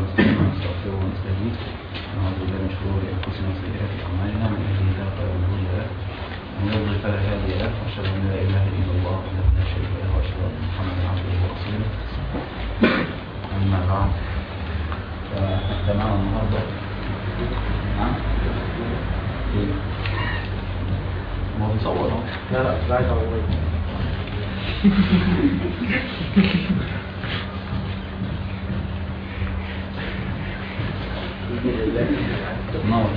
ونستعينه ونستغفره ونستهديه ونعوذ بالله من شرور انفسنا وسيئات اعمالنا من يهده الله فلا مضل له ومن يضلل فلا هادي له واشهد ان لا اله الا الله وحده لا شريك له واشهد ان محمدا عبده ورسوله اما بعد فاحنا معنا النهارده نعم إيه؟ ما هو بيصور اهو لا لا لا يا نور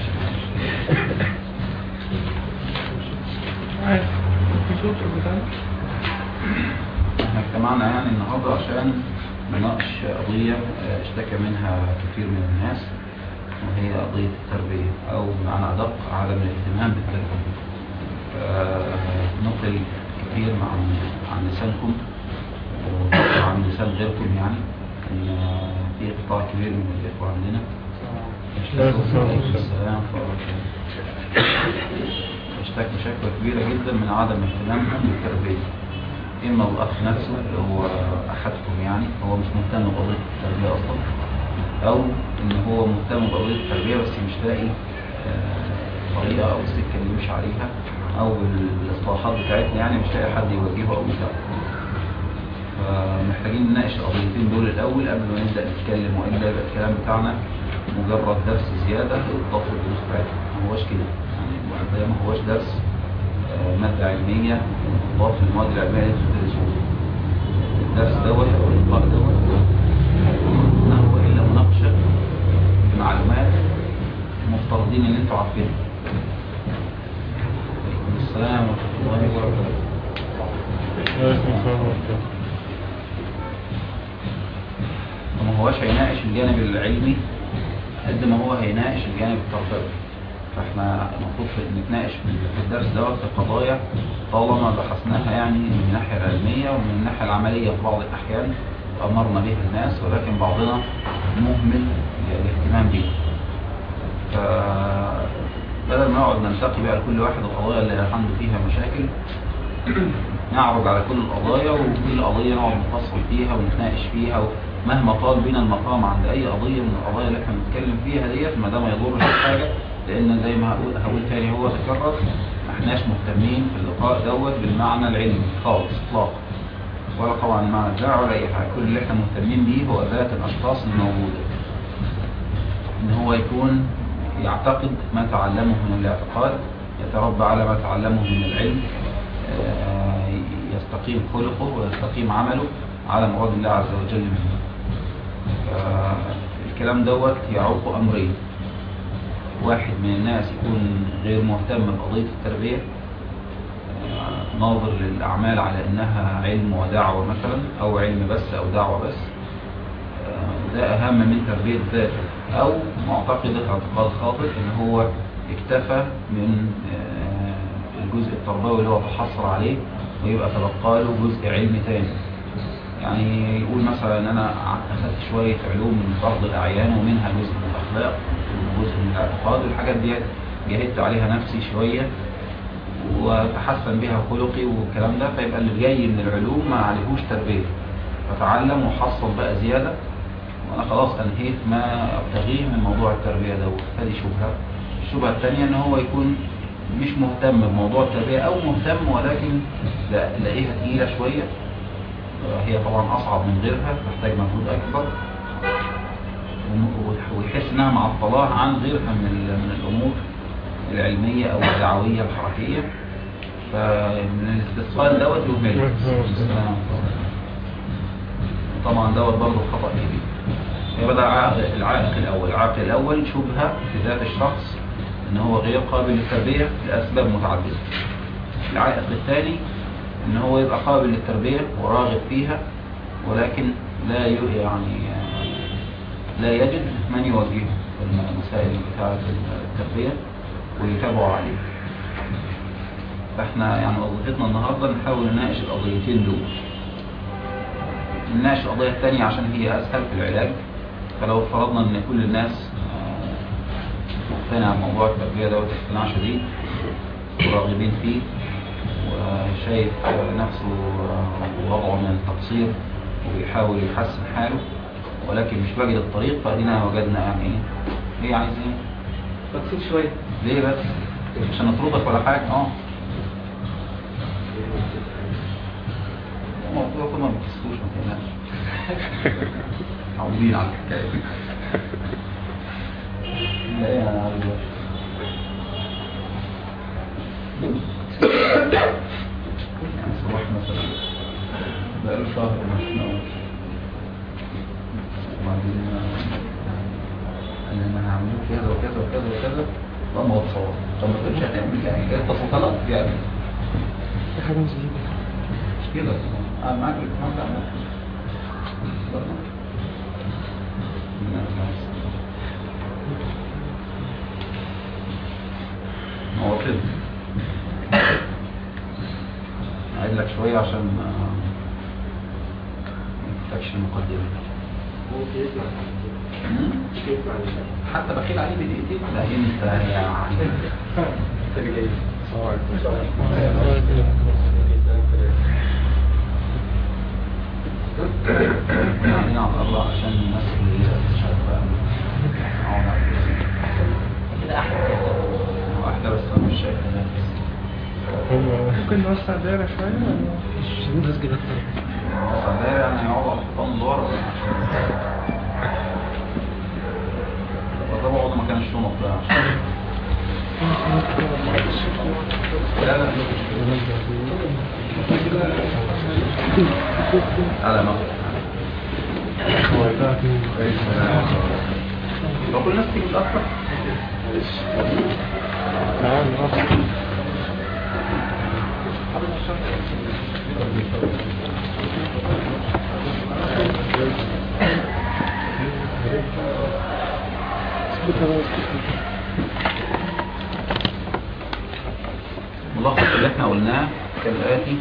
احنا اجتمعنا يعني النهارده عشان نناقش قضية آه، اشتكى منها كثير من الناس وهي قضية التربية أو بمعنى أدق عدم الاهتمام بالتربية نقل كثير عن عن لسانكم وعن لسان غيركم يعني ان في قطاع كبير من الإخوة عندنا السلام اشتكى شكوى كبيرة جدا من عدم اهتمامهم بالتربية إما الأخ نفسه اللي هو أحدكم يعني هو مش مهتم بقضية التربية أصلا أو إن هو مهتم بقضية التربية بس مش لاقي آه، طريقة أو السكة اللي يمشي عليها أو الإصلاحات بتاعتنا يعني مش لاقي حد يوجهه أو يساعده فمحتاجين نناقش القضيتين دول الأول قبل ما نبدأ نتكلم وإلا يبقى الكلام بتاعنا مجرد درس زيادة إضافة الدروس بتاعتنا ما هوش كده يعني ده ما هوش درس آه، مادة علمية مضاف للمواد العلمية اللي انتوا بتدرسوها الدرس دوت أو اللقاء دوت ما هو إلا مناقشة بمعلومات مفترضين إن أنتوا عارفينها عليكم السلام ورحمة الله وبركاته فما هوش هيناقش الجانب العلمي قد ما هو هيناقش الجانب التربوي فاحنا المفروض في- نتناقش في الدرس دوت في قضايا طالما بحثناها يعني من الناحية العلمية ومن الناحية العملية في بعض الأحيان أمرنا بها الناس ولكن بعضنا مهمل الاهتمام بها فبدل ما نقعد نلتقي بقى لكل واحد القضايا اللي عنده فيها مشاكل نعرض على كل القضايا وكل قضية نقعد نفصل فيها ونتناقش فيها مهما طال بنا المقام عند أي قضية من القضايا اللي احنا بنتكلم فيها ديت ما ده ما يضرش حاجة لأن زي ما هقول, هقول تاني هو تكرر ما احناش مهتمين في اللقاء دوت بالمعنى العلمي خالص اطلاقا ولا طبعا المعنى الدعوة ولا أي حاجة كل اللي احنا مهتمين بيه هو ذات الأشخاص الموجودة إن هو يكون يعتقد ما تعلمه من الاعتقاد يتربى على ما تعلمه من العلم آه، يستقيم خلقه ويستقيم عمله على مراد الله عز وجل منه آه، الكلام دوت يعوق أمرين واحد من الناس يكون غير مهتم بقضية التربية آه، ناظر للأعمال على أنها علم ودعوة مثلا أو علم بس أو دعوة بس آه، ده أهم من تربية ذاته أو معتقد اعتقاد خاطئ إن هو اكتفى من آه، الجزء التربوي اللي هو تحصل عليه ويبقى تبقى له جزء علمي تاني يعني يقول مثلا ان انا اخذت شوية علوم من بعض الاعيان ومنها جزء من الاخلاق وجزء من الاعتقاد والحاجات دي جهدت عليها نفسي شوية وتحسن بها خلقي والكلام ده فيبقى اللي جاي من العلوم ما عليهوش تربية فتعلم وحصل بقى زيادة وانا خلاص انهيت ما ابتغيه من موضوع التربية ده هذه شبهة الشبهة الثانية ان هو يكون مش مهتم بموضوع التربية او مهتم ولكن لا- لاقيها تقيلة شوية هي طبعا أصعب من غيرها تحتاج مجهود أكبر وم- ويحس إنها معطلاه عن غيرها من ال- من الأمور العلمية أو الدعوية الحركية فمن الاستثقال دوت يهمله طبعا دوت برضه خطأ كبير يبقى ده العائق العائق الأول العائق الأول شبهة في ذات الشخص إن هو غير قابل للتربية لأسباب متعددة العائق الثاني ان هو يبقى قابل للتربية وراغب فيها ولكن لا ي- يعني لا يجد من يوجهه في المسائل بتاعة التربية ويتابعه عليه فاحنا يعني وظيفتنا النهاردة نحاول نناقش القضيتين دول نناقش القضية الثانية عشان هي أسهل في العلاج فلو فرضنا ان كل الناس آه، مقتنع بموضوع التربية دوت اقتناع شديد وراغبين فيه وشايف نفسه وضعه من التقصير وبيحاول يحسن حاله ولكن مش بجد الطريق فادينا وجدنا يعني ايه ايه عايز ايه بكسل شوية ليه بس عشان نطردك ولا حاجه اه الموضوع كله ما بتكسوش ما تقلقش عاوزين على الحكايه دي لا ايه انا عاوز يعني صباح مثلا بقاله شهر ما شفناهوش وبعدين قال لي انا هعمل كذا وكذا وكذا وكذا طب ما هو اتصور طب ما تقولش هنعمل يعني انت غلط يعني في حاجة مش جديدة مش كده انا معاك في الامتحان ده عملت. هو كده أعيد لك شوية عشان ما ما يفتكش المقدمة ممكن يسمع مم؟ يسمع حتى بخيل عليه بدقيقتين لا انت يعني انت جاي يعني على الله عشان الناس اللي هي مش عارفة اقعد على الكرسي. كده احلى هو احلى بس انا مش شايف الناس ممكن نوسع الدايرة شوية ولا مش ناس كده اكتر صدق يعني هيقعدوا على الحيطان اللي ورا طبعا ما كانش شنط ده عشان لا لا على ما لو كل الناس تيجي متأخر ملخص اللي احنا قلناه كالآتي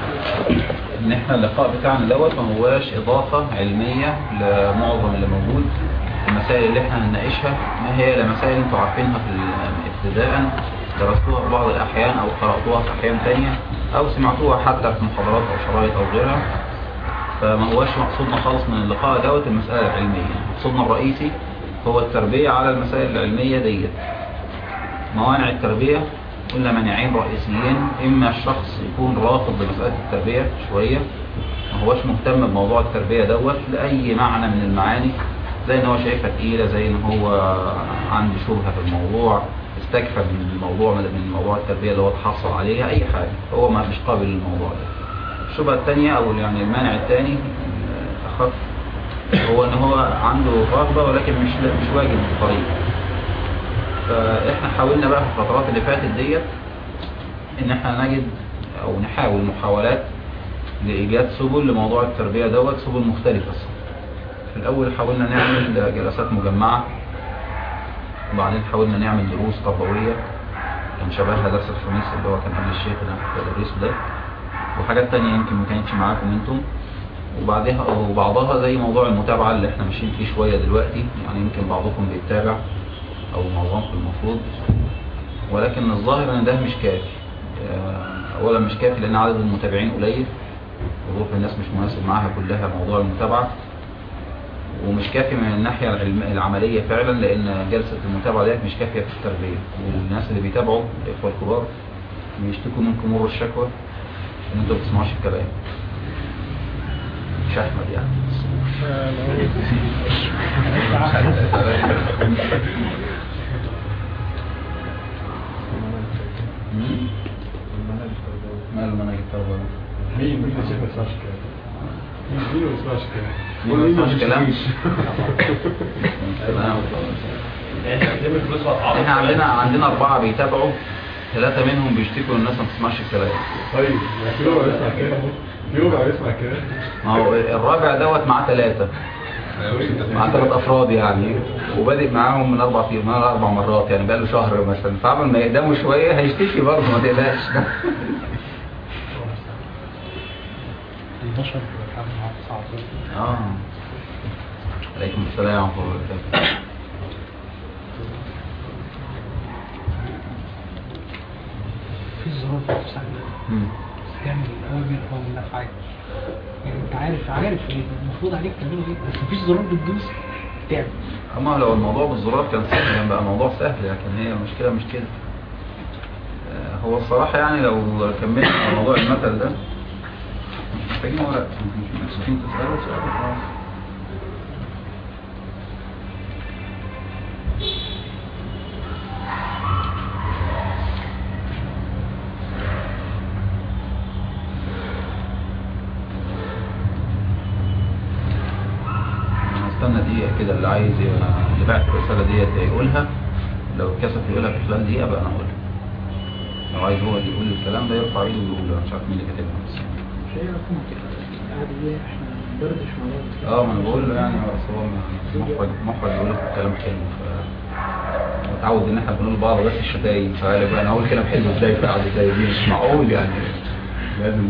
ان احنا اللقاء بتاعنا دوت ما هواش اضافة علمية لمعظم اللي موجود المسائل اللي احنا هنناقشها ما هي لا مسائل انتوا عارفينها في ال- ابتداء درستوها في بعض الاحيان او قرأتوها في احيان تانية او سمعتوها حتى في محاضرات او شرايط او غيرها فما هواش مقصودنا خالص من اللقاء دوت المسألة العلمية مقصودنا الرئيسي هو التربية على المسائل العلمية ديت موانع التربية قلنا مانعين رئيسيين إما الشخص يكون رافض لمسألة التربية شوية ما هوش مهتم بموضوع التربية دوت لأي معنى من المعاني زي ان هو شايفها تقيلة زي ان هو عنده شبهة في الموضوع استكفى من الموضوع من موضوع التربية اللي هو اتحصل عليها أي حاجة هو ما مش قابل للموضوع ده الشبهة الثانية أو يعني المانع الثاني أخف هو ان هو عنده رغبة ولكن مش مش واجب بالطريق فاحنا حاولنا بقى في الفترات اللي فاتت ديت ان احنا نجد او نحاول محاولات لايجاد سبل لموضوع التربية دوت سبل مختلفة في الاول حاولنا نعمل جلسات مجمعة وبعدين حاولنا نعمل دروس تربوية كان شبهها درس الخميس اللي هو كان قبل الشيخ اللي انا كنت بدرسه ده وحاجات تانية يمكن ما كانتش معاكم انتم وبعدها وبعضها زي موضوع المتابعة اللي احنا ماشيين فيه شوية دلوقتي يعني يمكن بعضكم بيتابع او معظمكم المفروض ولكن الظاهر ان ده مش كافي آه، اولا مش كافي لان عدد المتابعين قليل وظروف الناس مش مناسب معاها كلها موضوع المتابعة ومش كافي من الناحية العلم- العملية فعلا لان جلسة المتابعة ديت مش كافية في التربية والناس اللي بيتابعوا الاخوة الكبار بيشتكوا منكم مر الشكوى ان انتوا ما بتسمعوش الكلام مش احمد يعني مم؟ ماله منهج التربوي مين مين اللي شايف ما يسمعش كلام مين مين ما يسمعش كلام مين ما يسمعش كلام تمام. احنا عندنا عندنا اربعة بيتابعوا ثلاثة منهم بيشتكوا الناس ما بتسمعش الكلام طيب في ربع يسمع كلام في ربع يسمع كلام ما هو الرابع دوت معاه ثلاثة مع ثلاث افراد يعني وبادئ معاهم من اربع من اربع مرات يعني بقاله شهر مثلا فعمل ما يقدموا شويه هيشتكي برضه ما تقلقش 11 مع 19 اه عليكم السلام ورحمه الله وبركاته في الظروف بتاعتنا مم. تعمل الاوامر او الافعال يعني انت عارف عارف ايه المفروض عليك تعمله ايه بس مفيش زرار بتدوس تعمل اما لو الموضوع بالزرار كان سهل كان بقى موضوع سهل لكن هي المشكلة مش كده آه، هو الصراحة يعني لو كملنا على موضوع المثل ده مش محتاجين ورق مش مكسوفين تسألوا سؤال خلاص استنى دقيقة كده اللي عايز ي- اللي بعت الرسالة ديت يقولها لو اتكسف يقولها في خلال دقيقة بقى انا اقولها لو عايز هو اللي يقول الكلام ده يرفع ايده ويقوله أنا مش عارف مين اللي كاتبها بس مش هي رقم كده القعده دي احنا بندردش مع بعض اه ما انا بقول له يعني هو بس هو محرج محرج يقول لك كلام حلو ف متعود ان احنا بنقول لبعض بس الشتايم فقال بقى انا اقول كلام حلو ازاي في قعده زي دي مش معقول يعني لازم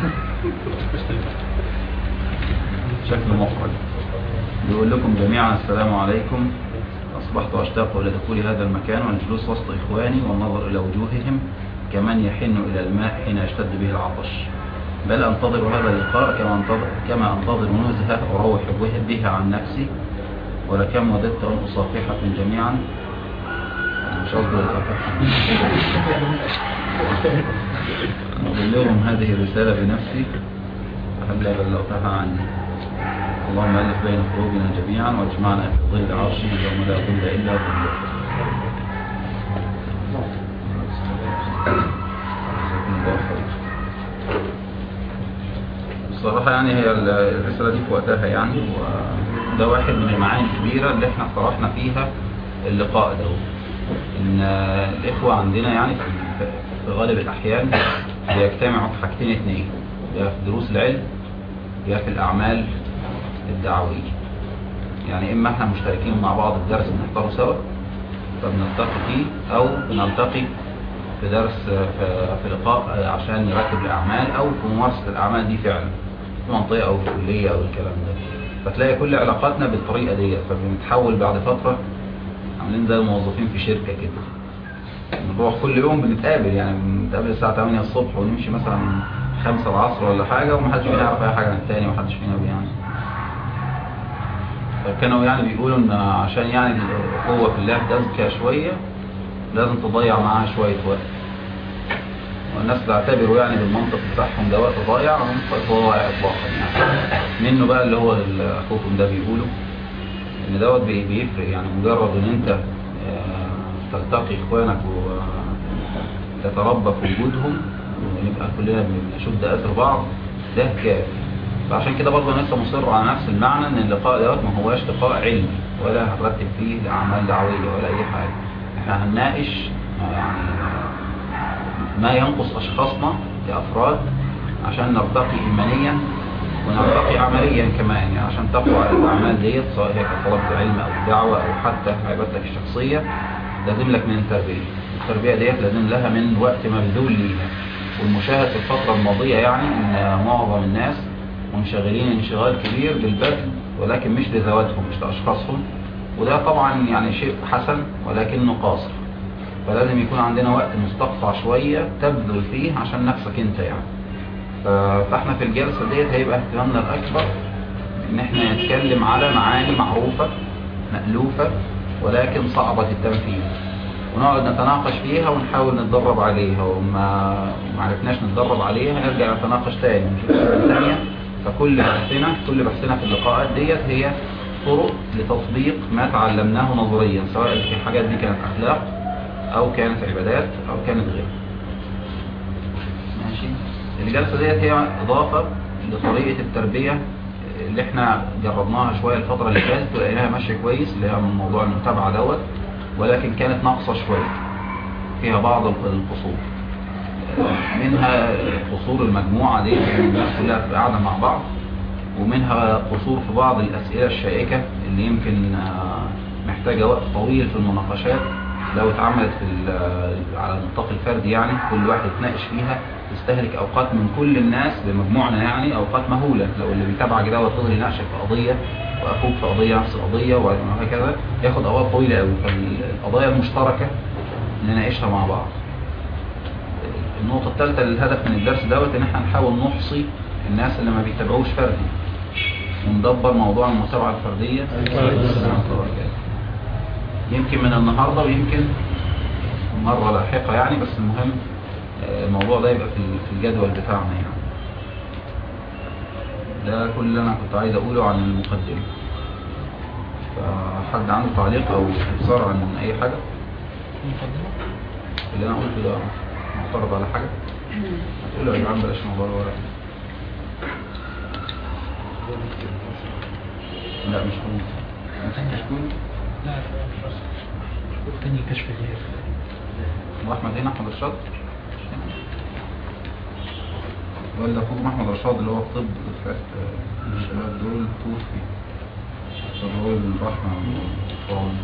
شكل محرج بيقول لكم جميعا السلام عليكم أصبحت أشتاق إلى دخول هذا المكان والجلوس وسط إخواني والنظر إلى وجوههم كمن يحن إلى الماء حين يشتد به العطش بل أنتظر هذا اللقاء كما أنتظر, كما أنتظر نزهة أروح به- بها عن نفسي ولكم وددت أن أصافحكم جميعا أنا مش قصدي أصافحكم أبلغهم هذه الرسالة بنفسي فهلا بلغتها عني اللهم ألف بين قلوبنا جميعا واجمعنا في ظل عرشه يوم لا ظل إلا ظله جزاكم الله خير. بصراحة يعني هي ال- الرسالة دي في وقتها يعني وده واحد من المعاني الكبيرة اللي احنا اقترحنا فيها اللقاء ده ان الاخوة عندنا يعني في في غالب الاحيان بيجتمعوا في حاجتين اتنين يا في دروس العلم يا في الاعمال الدعوية يعني اما احنا مشتركين مع بعض في درس بنحضره سوا فبنلتقي فيه او بنلتقي في درس في, في لقاء عشان نرتب الاعمال او في ممارسة الاعمال دي فعلا في منطقة او في كلية او الكلام ده فتلاقي كل علاقاتنا بالطريقة دي فبنتحول بعد فترة عاملين زي الموظفين في شركة كده بنروح كل يوم بنتقابل يعني بنتقابل الساعة 8 الصبح ونمشي مثلا 5 العصر ولا حاجة ومحدش فينا يعرف أي حاجة عن التاني ومحدش فينا يعني فكانوا يعني بيقولوا إن عشان يعني الأخوة في الله تزكى شوية لازم تضيع معاها شوية وقت والناس تعتبروا يعني بالمنطق بتاعهم ده وقت ضايع منطق هو ضايع إطلاقا يعني منه بقى اللي هو اللي أخوكم ده بيقوله ان دوت بي- بيفرق يعني مجرد ان انت آه، تلتقي اخوانك وتتربى في وجودهم ونبقى كلنا بنشد اثر بعض ده كافي فعشان كده برضه انا لسه مصر على نفس المعنى ان اللقاء دوت ما هواش لقاء علمي ولا هنرتب فيه لاعمال دعويه ولا اي حاجه احنا هنناقش آه، يعني آه، ما ينقص اشخاصنا كافراد عشان نرتقي ايمانيا ونرتقي عمليا كمان يعني عشان تقوى على الاعمال ديت سواء هي كطلب العلم او الدعوه او حتى عبادتك الشخصيه لازم لك من التربيه التربيه ديت لازم لها من وقت مبذول ليها والمشاهد في الفتره الماضيه يعني ان معظم الناس منشغلين انشغال كبير بالبذل ولكن مش لذواتهم مش لاشخاصهم وده طبعا يعني شيء حسن ولكنه قاصر فلازم يكون عندنا وقت مستقطع شويه تبذل فيه عشان نفسك انت يعني ف- فاحنا في الجلسة ديت هيبقى اهتمامنا الأكبر إن احنا نتكلم على معاني معروفة مألوفة ولكن صعبة التنفيذ ونقعد نتناقش فيها ونحاول نتدرب عليها وما ما عرفناش نتدرب عليها نرجع نتناقش تاني ونشوف حاجة تانية فكل بحثنا كل بحثنا في اللقاءات ديت هي طرق لتطبيق ما تعلمناه نظريا سواء الحاجات دي كانت أخلاق أو كانت عبادات أو كانت غيرها ماشي الجلسة ديت هي إضافة لطريقة التربية اللي احنا جربناها شوية الفترة اللي فاتت ولقيناها ماشية كويس اللي هي من موضوع المتابعة دوت ولكن كانت ناقصة شوية فيها بعض القصور منها قصور المجموعة دي إن الناس كلها تبقى قاعدة مع بعض ومنها قصور في بعض الأسئلة الشائكة اللي يمكن آه، محتاجة وقت طويل في المناقشات لو اتعملت في ال- على النطاق الفردي يعني كل واحد يتناقش فيها تستهلك اوقات من كل الناس بمجموعنا يعني اوقات مهولة لو اللي بيتابعك ده وفضل يناقشك في قضية واخوك في قضية نفس القضية وهكذا ياخد اوقات طويلة قوي فالقضايا المشتركة نناقشها مع بعض النقطة الثالثة الهدف من الدرس دوت ان احنا نحاول نحصي الناس اللي ما بيتابعوش فردي وندبر موضوع المتابعة الفردية يمكن من النهاردة ويمكن مرة لاحقة يعني بس المهم آه، الموضوع ده يبقى في في الجدول بتاعنا يعني ده كل اللي انا كنت عايز اقوله عن المقدمة فحد عنده تعليق او استفسار عن اي حاجة المقدمة اللي انا قلته ده معترض على حاجة هتقولوا يا جماعة بلاش موضوع الورق لا مش كون مش كون لا تاني كشف غير واحمد هنا احمد رشاد ولا اخوكم احمد رشاد اللي هو في طب دفعة آه، الشباب دول توفي فهو الرحمة والطعام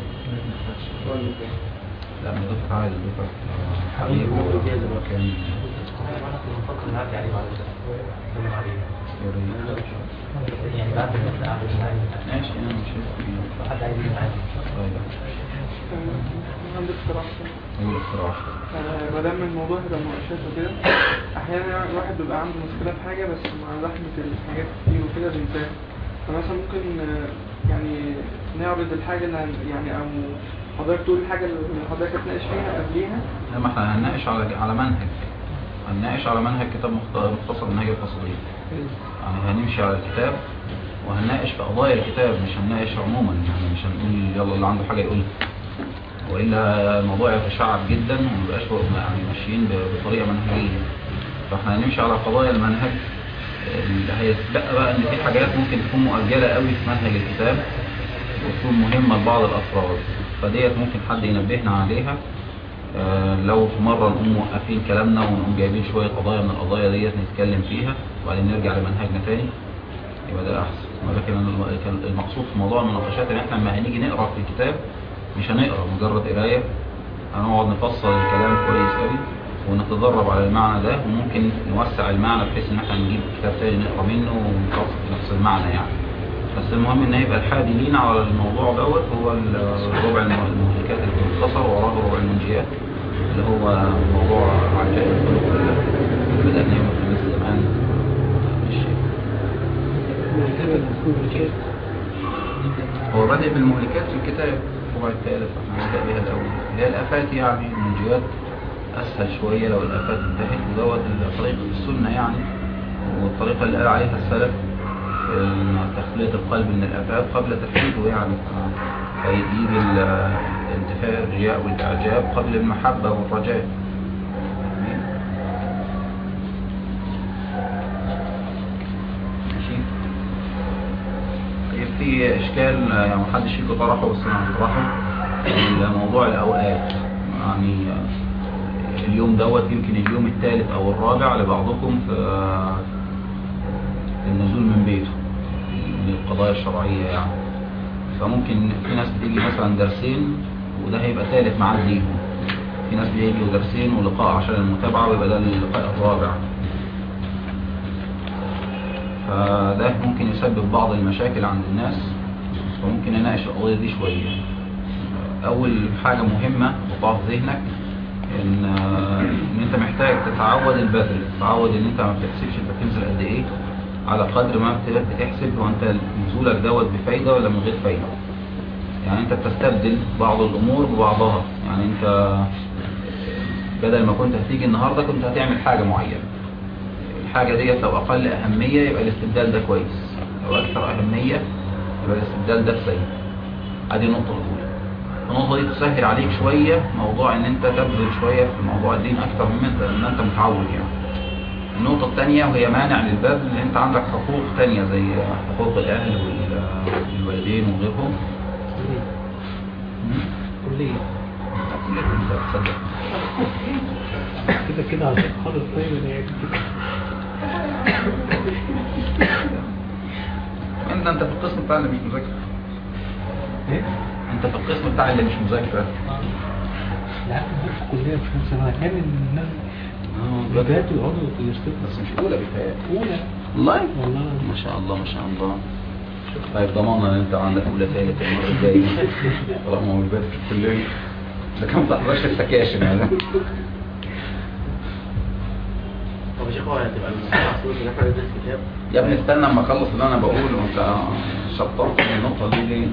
لا من دفعة عادل دفعة آه، حبيب وكان نفكر نعدي عليه بعد كده نتكلم عليه يوري يعني بعد ما نطلع قبل النهاية ماشي انا مش لو حد عايز يجي معانا طيب عندي اقتراح يقول اقتراح آه، ما دام الموضوع هيبقى مناقشات وكده احيانا الواحد بيبقى عنده مشكله في حاجه بس مع زحمه الحاجات كتير وكده بينساها فمثلا ممكن آه، يعني نعرض الحاجه اللي هن- يعني او حضرتك تقول الحاجه اللي حضرتك هتناقش فيها قبليها لما احنا هنناقش على على منهج هنناقش على منهج كتاب مخت- مختصر منهج القصدية يعني هنمشي على الكتاب وهنناقش في قضايا الكتاب مش هنناقش عموما يعني مش هنقول يلا اللي عنده حاجة يقول وإلا الموضوع يتشعب جدا ومبقاش يعني ماشيين ب- بطريقة منهجية فاحنا هنمشي على قضايا المنهج اللي هيتبقى بقى ان في حاجات ممكن تكون مؤجلة قوي في منهج الكتاب وتكون مهمة لبعض الأفراد فديت ممكن حد ينبهنا عليها آه، لو في مرة نقوم موقفين كلامنا ونقوم جايبين شوية قضايا من القضايا ديت نتكلم فيها وبعدين نرجع لمنهجنا تاني يبقى ده أحسن ولكن الم- كان المقصود في موضوع المناقشات إن إحنا لما هنيجي نقرأ في الكتاب مش هنقرأ مجرد قراية هنقعد نفصل الكلام كويس قوي ونتدرب على المعنى ده وممكن نوسع المعنى بحيث إن إحنا نجيب كتاب تاني نقرأ منه ونفصل في نفس المعنى يعني بس المهم ان يبقى الحادي لينا على الموضوع دوت هو الربع الم- المهلكات المختصر وراه ربع المنجيات اللي هو موضوع عجائب الخلق كلها بدأنا يوم الخميس زمان الشيخ هو بدأ بالمهلكات في الكتاب الربع الثالث احنا هنبدأ بيها الأول اللي هي الآفات يعني المنجيات أسهل شوية لو الآفات انتهت ودوت طريقة السنة يعني والطريقة اللي قال عليها السلف إن تخلية القلب من الآفات قبل تفكيره يعني فيجيب ال- الانتفاء الرياء والإعجاب قبل المحبة والرجاء ماشي طيب في إشكال يعني محدش فيكم طرحه بس أنا هطرحه موضوع الأوقات يعني اليوم دوت يمكن اليوم الثالث أو الرابع لبعضكم في النزول من بيته للقضايا الشرعية يعني فممكن في ناس بتيجي مثلا درسين وده هيبقى ثالث ميعاد ليهم في ناس بيجوا درسين ولقاء عشان المتابعة ويبقى ده اللقاء الرابع فده ممكن يسبب بعض المشاكل عند الناس وممكن نناقش القضية دي شوية أول حاجة مهمة تحطها في ذهنك إن إن أنت محتاج تتعود البذل تتعود إن أنت ما بتحسبش أنت بتنزل قد إيه على قدر ما بت- بتحسب هو أنت نزولك دوت بفايدة ولا من غير فايدة يعني أنت بتستبدل بعض الأمور ببعضها يعني أنت بدل ما كنت هتيجي النهاردة كنت هتعمل حاجة معينة الحاجة ديت لو أقل أهمية يبقى الاستبدال ده كويس لو أكثر أهمية يبقى الاستبدال ده سيء ادي النقطة الأولى النقطة دي تسهل عليك شوية موضوع ان انت تبذل شوية في موضوع الدين اكتر مما انت, مما انت متعود يعني النقطة الثانية وهي مانع للبذل ان انت عندك حقوق تانية زي حقوق الاهل وال- والوالدين وغيرهم مم. كلية كل اللي انت تصدق كده كده عشان خالص طيب انا يعني كده انت انت في القسم بتاع اللي مش مذاكر ايه؟ انت في القسم بتاع اللي مش مذاكر آه. لا في الكلية في نفس الوقت كان الناس اه بيباتوا يقعدوا يشتغلوا بس مش اولى بيتهيألي أولى والله والله ما شاء الله ما شاء الله طيب ضماننا ان انت عندك اولى ثالث المره الجايه طالما هو الباب في الكليه ده كان ما تحضرش السكاشن هذا طب يا شيخ هو هتبقى المسؤول في نفر يدرس كتاب يا ابني استنى اما اخلص اللي انا بقوله وانت شطرت في النقطه دي ليه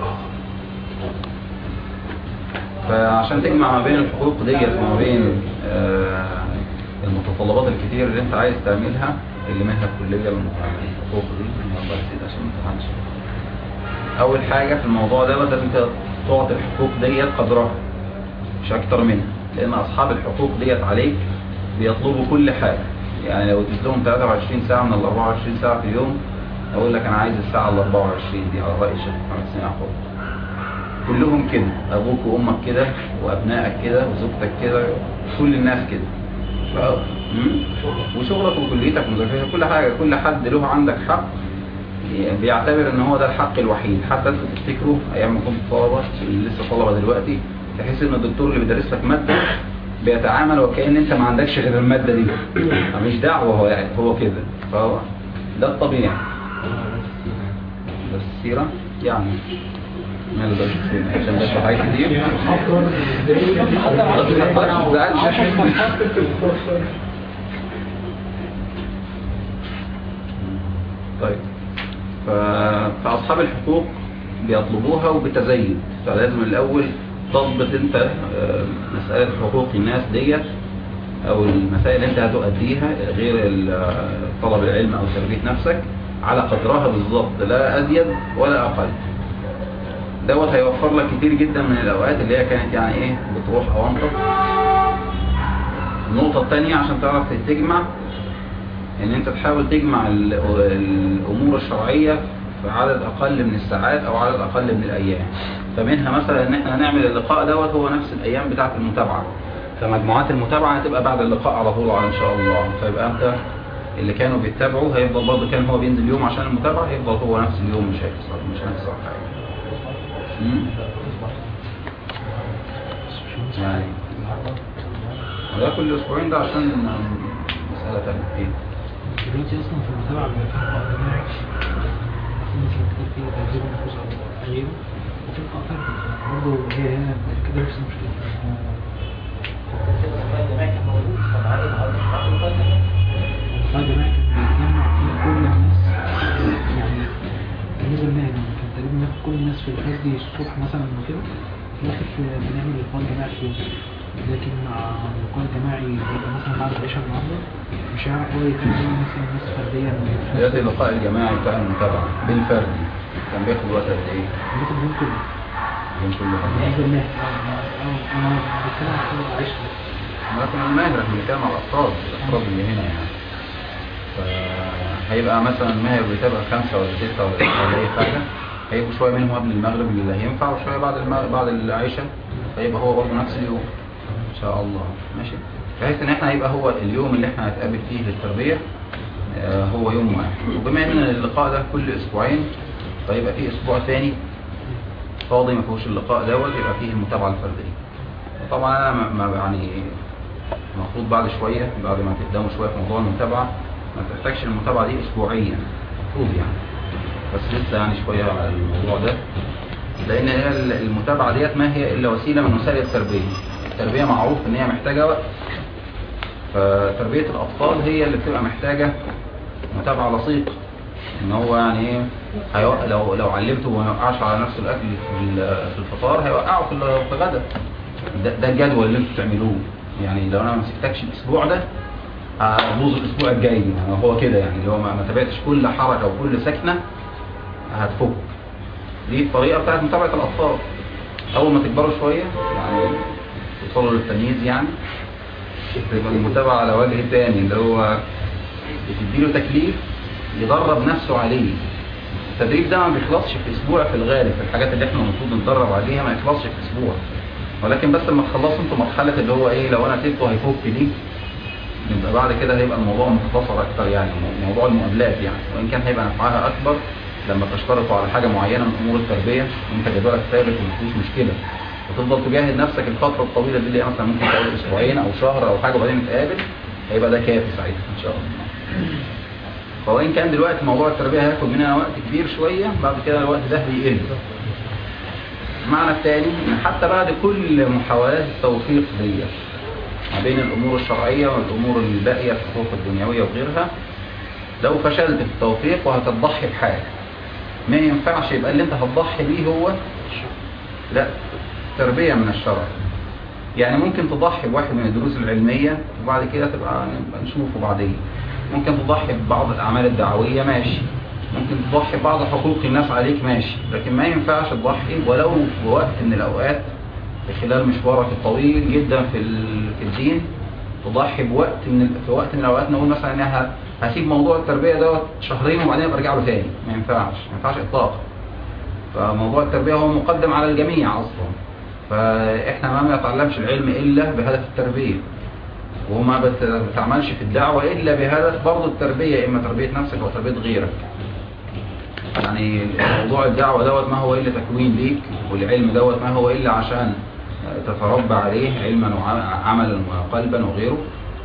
فعشان تجمع ما بين الحقوق ديت وما بين آه، المتطلبات الكتير اللي انت عايز تعملها اللي منها الكليه الحقوق دي يلا يا سيدي عشان ما تفهمش اول حاجه في الموضوع ده لازم انت تعطي الحقوق ديت قدرها مش اكتر منها لان اصحاب الحقوق ديت عليك بيطلبوا كل حاجه يعني لو اديت لهم 23 ساعه من ال 24 ساعه في اليوم اقول لك انا عايز الساعه ال 24 دي على راي الشيخ محمد سامي يعقوب كلهم كده ابوك وامك كده وابنائك كده وزوجتك كده كل الناس كده ف- مم؟ وشغلك وكليتك ومذاكرتك كل حاجه كل حد له عندك حق يعني بيعتبر ان هو ده الحق الوحيد حتى انتوا تفتكروا ايام ما كنت طلبه اللي لسه طلبه دلوقتي تحس ان الدكتور اللي بيدرس لك ماده بيتعامل وكأن انت ما عندكش غير الماده دي مش دعوه هو يعني هو كده فهو ده الطبيعي بس السيره يعني ماله ده السيرة؟ عشان ده حاجات كتير ما تزعلش. طيب ف- فأصحاب الحقوق بيطلبوها وبتزايد فلازم الأول تضبط أنت آه، مسألة حقوق الناس ديت أو المسائل اللي أنت هتؤديها غير ال- آه، طلب العلم أو تربية نفسك على قدرها بالظبط لا أزيد ولا أقل دوت هيوفر لك كتير جدا من الأوقات اللي هي كانت يعني إيه بتروح أوانطة النقطة الثانية عشان تعرف تجمع ان انت تحاول تجمع ال- الامور الشرعية في عدد اقل من الساعات او عدد اقل من الايام فمنها مثلا ان احنا هنعمل اللقاء دوت هو نفس الايام بتاعة المتابعة فمجموعات المتابعة هتبقى بعد اللقاء على طول ان شاء الله فيبقى انت اللي كانوا بيتابعوا هيفضل برضه كان هو بينزل يوم عشان المتابعة هيفضل هو نفس اليوم مش هيحصل مش هيحصل حاجة مم؟ يعني وده كل اسبوعين ده عشان مسألة تانية ايه دلوقتي اصلا في المتابعه بيبقى في لقاء جماعي في مثلا كتير فيه تهذيب النفوس او غيره وفي لقاء فردي برضه هي هنا كده نفس المشكله اللقاء الجماعي كان بيتجمع فيه كل الناس يعني بالنسبه لنا يعني كان تقريبا ناخد كل الناس في الفردي الصبح مثلا وكده في الاخر في- بنعمل لقاء جماعي في يوم لكن مع اللقاء الجماعي بيبقى مثلا بعد العشاء النهارده مش هيعرف هو يكلم مثلا ناس فرديا دلوقتي اللقاء الجماعي بتاع المتابعة بالفردي كان بياخد وقت قد ايه؟ بياخد اليوم كله يوم كله بالنسبه لنا اه انا بتكلم عن حاجه العشاء لكن الماهر احنا بنتكلم على الافراد الافراد اللي هنا يعني فهيبقى مثلا ماهر بيتابع خمسة ولا ستة ولا تسعة ولا اي حاجة هيبقوا شوية منهم قبل المغرب اللي هينفع وشوية بعد المغرب بعد العشاء فيبقى هو برضه نفس اليوم ان شاء الله ماشي بحيث ان احنا هيبقى هو اليوم اللي احنا هنتقابل فيه للتربية آه، هو يوم واحد وبما ان اللقاء ده كل اسبوعين فيبقى فيه اسبوع ثاني فاضي ما فيهوش اللقاء دوت يبقى فيه المتابعة الفردية طبعا انا ما- ما يعني المفروض بعد شوية بعد ما تقدموا شوية في موضوع المتابعة ما تحتاجش المتابعة دي اسبوعيا المفروض يعني بس لسه يعني شوية على الموضوع ده لان هي المتابعة ديت ما هي الا وسيلة من وسائل التربية التربية معروف ان هي محتاجة وقت فتربية الاطفال هي اللي بتبقى محتاجة متابعة لصيقة ان هو يعني ايه هيو... لو لو علمته وما يوقعش على نفسه الاكل في ال- في الفطار هيوقعه في ال- في غدا ده, ده الجدول اللي انتوا بتعملوه يعني لو انا ما مسكتكش الاسبوع ده هبوظ الاسبوع الجاي يعني هو كده يعني اللي هو ما ما تابعتش كل حركه وكل سكنه هتفك دي الطريقه بتاعت متابعه الاطفال اول ما تكبروا شويه يعني توصلوا للتمييز يعني تبقى المتابعه على وجه تاني اللي هو بتديله تكليف يدرب نفسه عليه التدريب ده ما بيخلصش في اسبوع في الغالب في الحاجات اللي احنا المفروض نتدرب عليها ما يخلصش في اسبوع ولكن بس لما تخلصوا انتوا مرحله اللي هو ايه لو انا سيبته هيفك دي يبقى بعد كده هيبقى الموضوع مختصر اكتر يعني موضوع المقابلات يعني وان كان هيبقى نفعها اكبر لما تشترطوا على حاجه معينه من امور التربيه وانت جدولك ثابت ومفيش مشكله وتفضل تجاهد نفسك الفتره الطويله دي اللي هي مثلا ممكن تقعد اسبوعين او شهر او حاجه وبعدين نتقابل هيبقى ده كافي ساعتها ان شاء الله فوان كان دلوقتي موضوع التربيه هياخد مننا وقت كبير شويه بعد كده الوقت ده بيقل المعنى الثاني ان حتى بعد كل محاولات التوفيق دي ما بين الأمور الشرعية والأمور الباقية الحقوق الدنيوية وغيرها لو فشلت في التوفيق وهتضحي بحاجة ما ينفعش يبقى اللي انت هتضحي بيه هو لا تربية من الشرع يعني ممكن تضحي بواحد من الدروس العلمية وبعد كده تبقى نبقى نشوفه بعدين ممكن تضحي ببعض الأعمال الدعوية ماشي ممكن تضحي ببعض حقوق الناس عليك ماشي لكن ما ينفعش تضحي ولو في وقت من الأوقات في خلال مشوارك الطويل جدا في ال- في الدين تضحي بوقت من ال- في وقت من الأوقات نقول مثلا إن أنا ه- هسيب موضوع التربية دوت شهرين وبعدين أبقى أرجع له تاني ما ينفعش ما ينفعش إطلاقا فموضوع التربية هو مقدم على الجميع أصلا فإحنا ما نتعلمش العلم إلا بهدف التربية وما بت- بتعملش في الدعوة إلا بهدف برضه التربية إما تربية نفسك أو تربية غيرك يعني موضوع الدعوة دوت ما هو إلا تكوين ليك والعلم دوت ما هو إلا عشان تتربى عليه علما وعملا وقلبا وغيره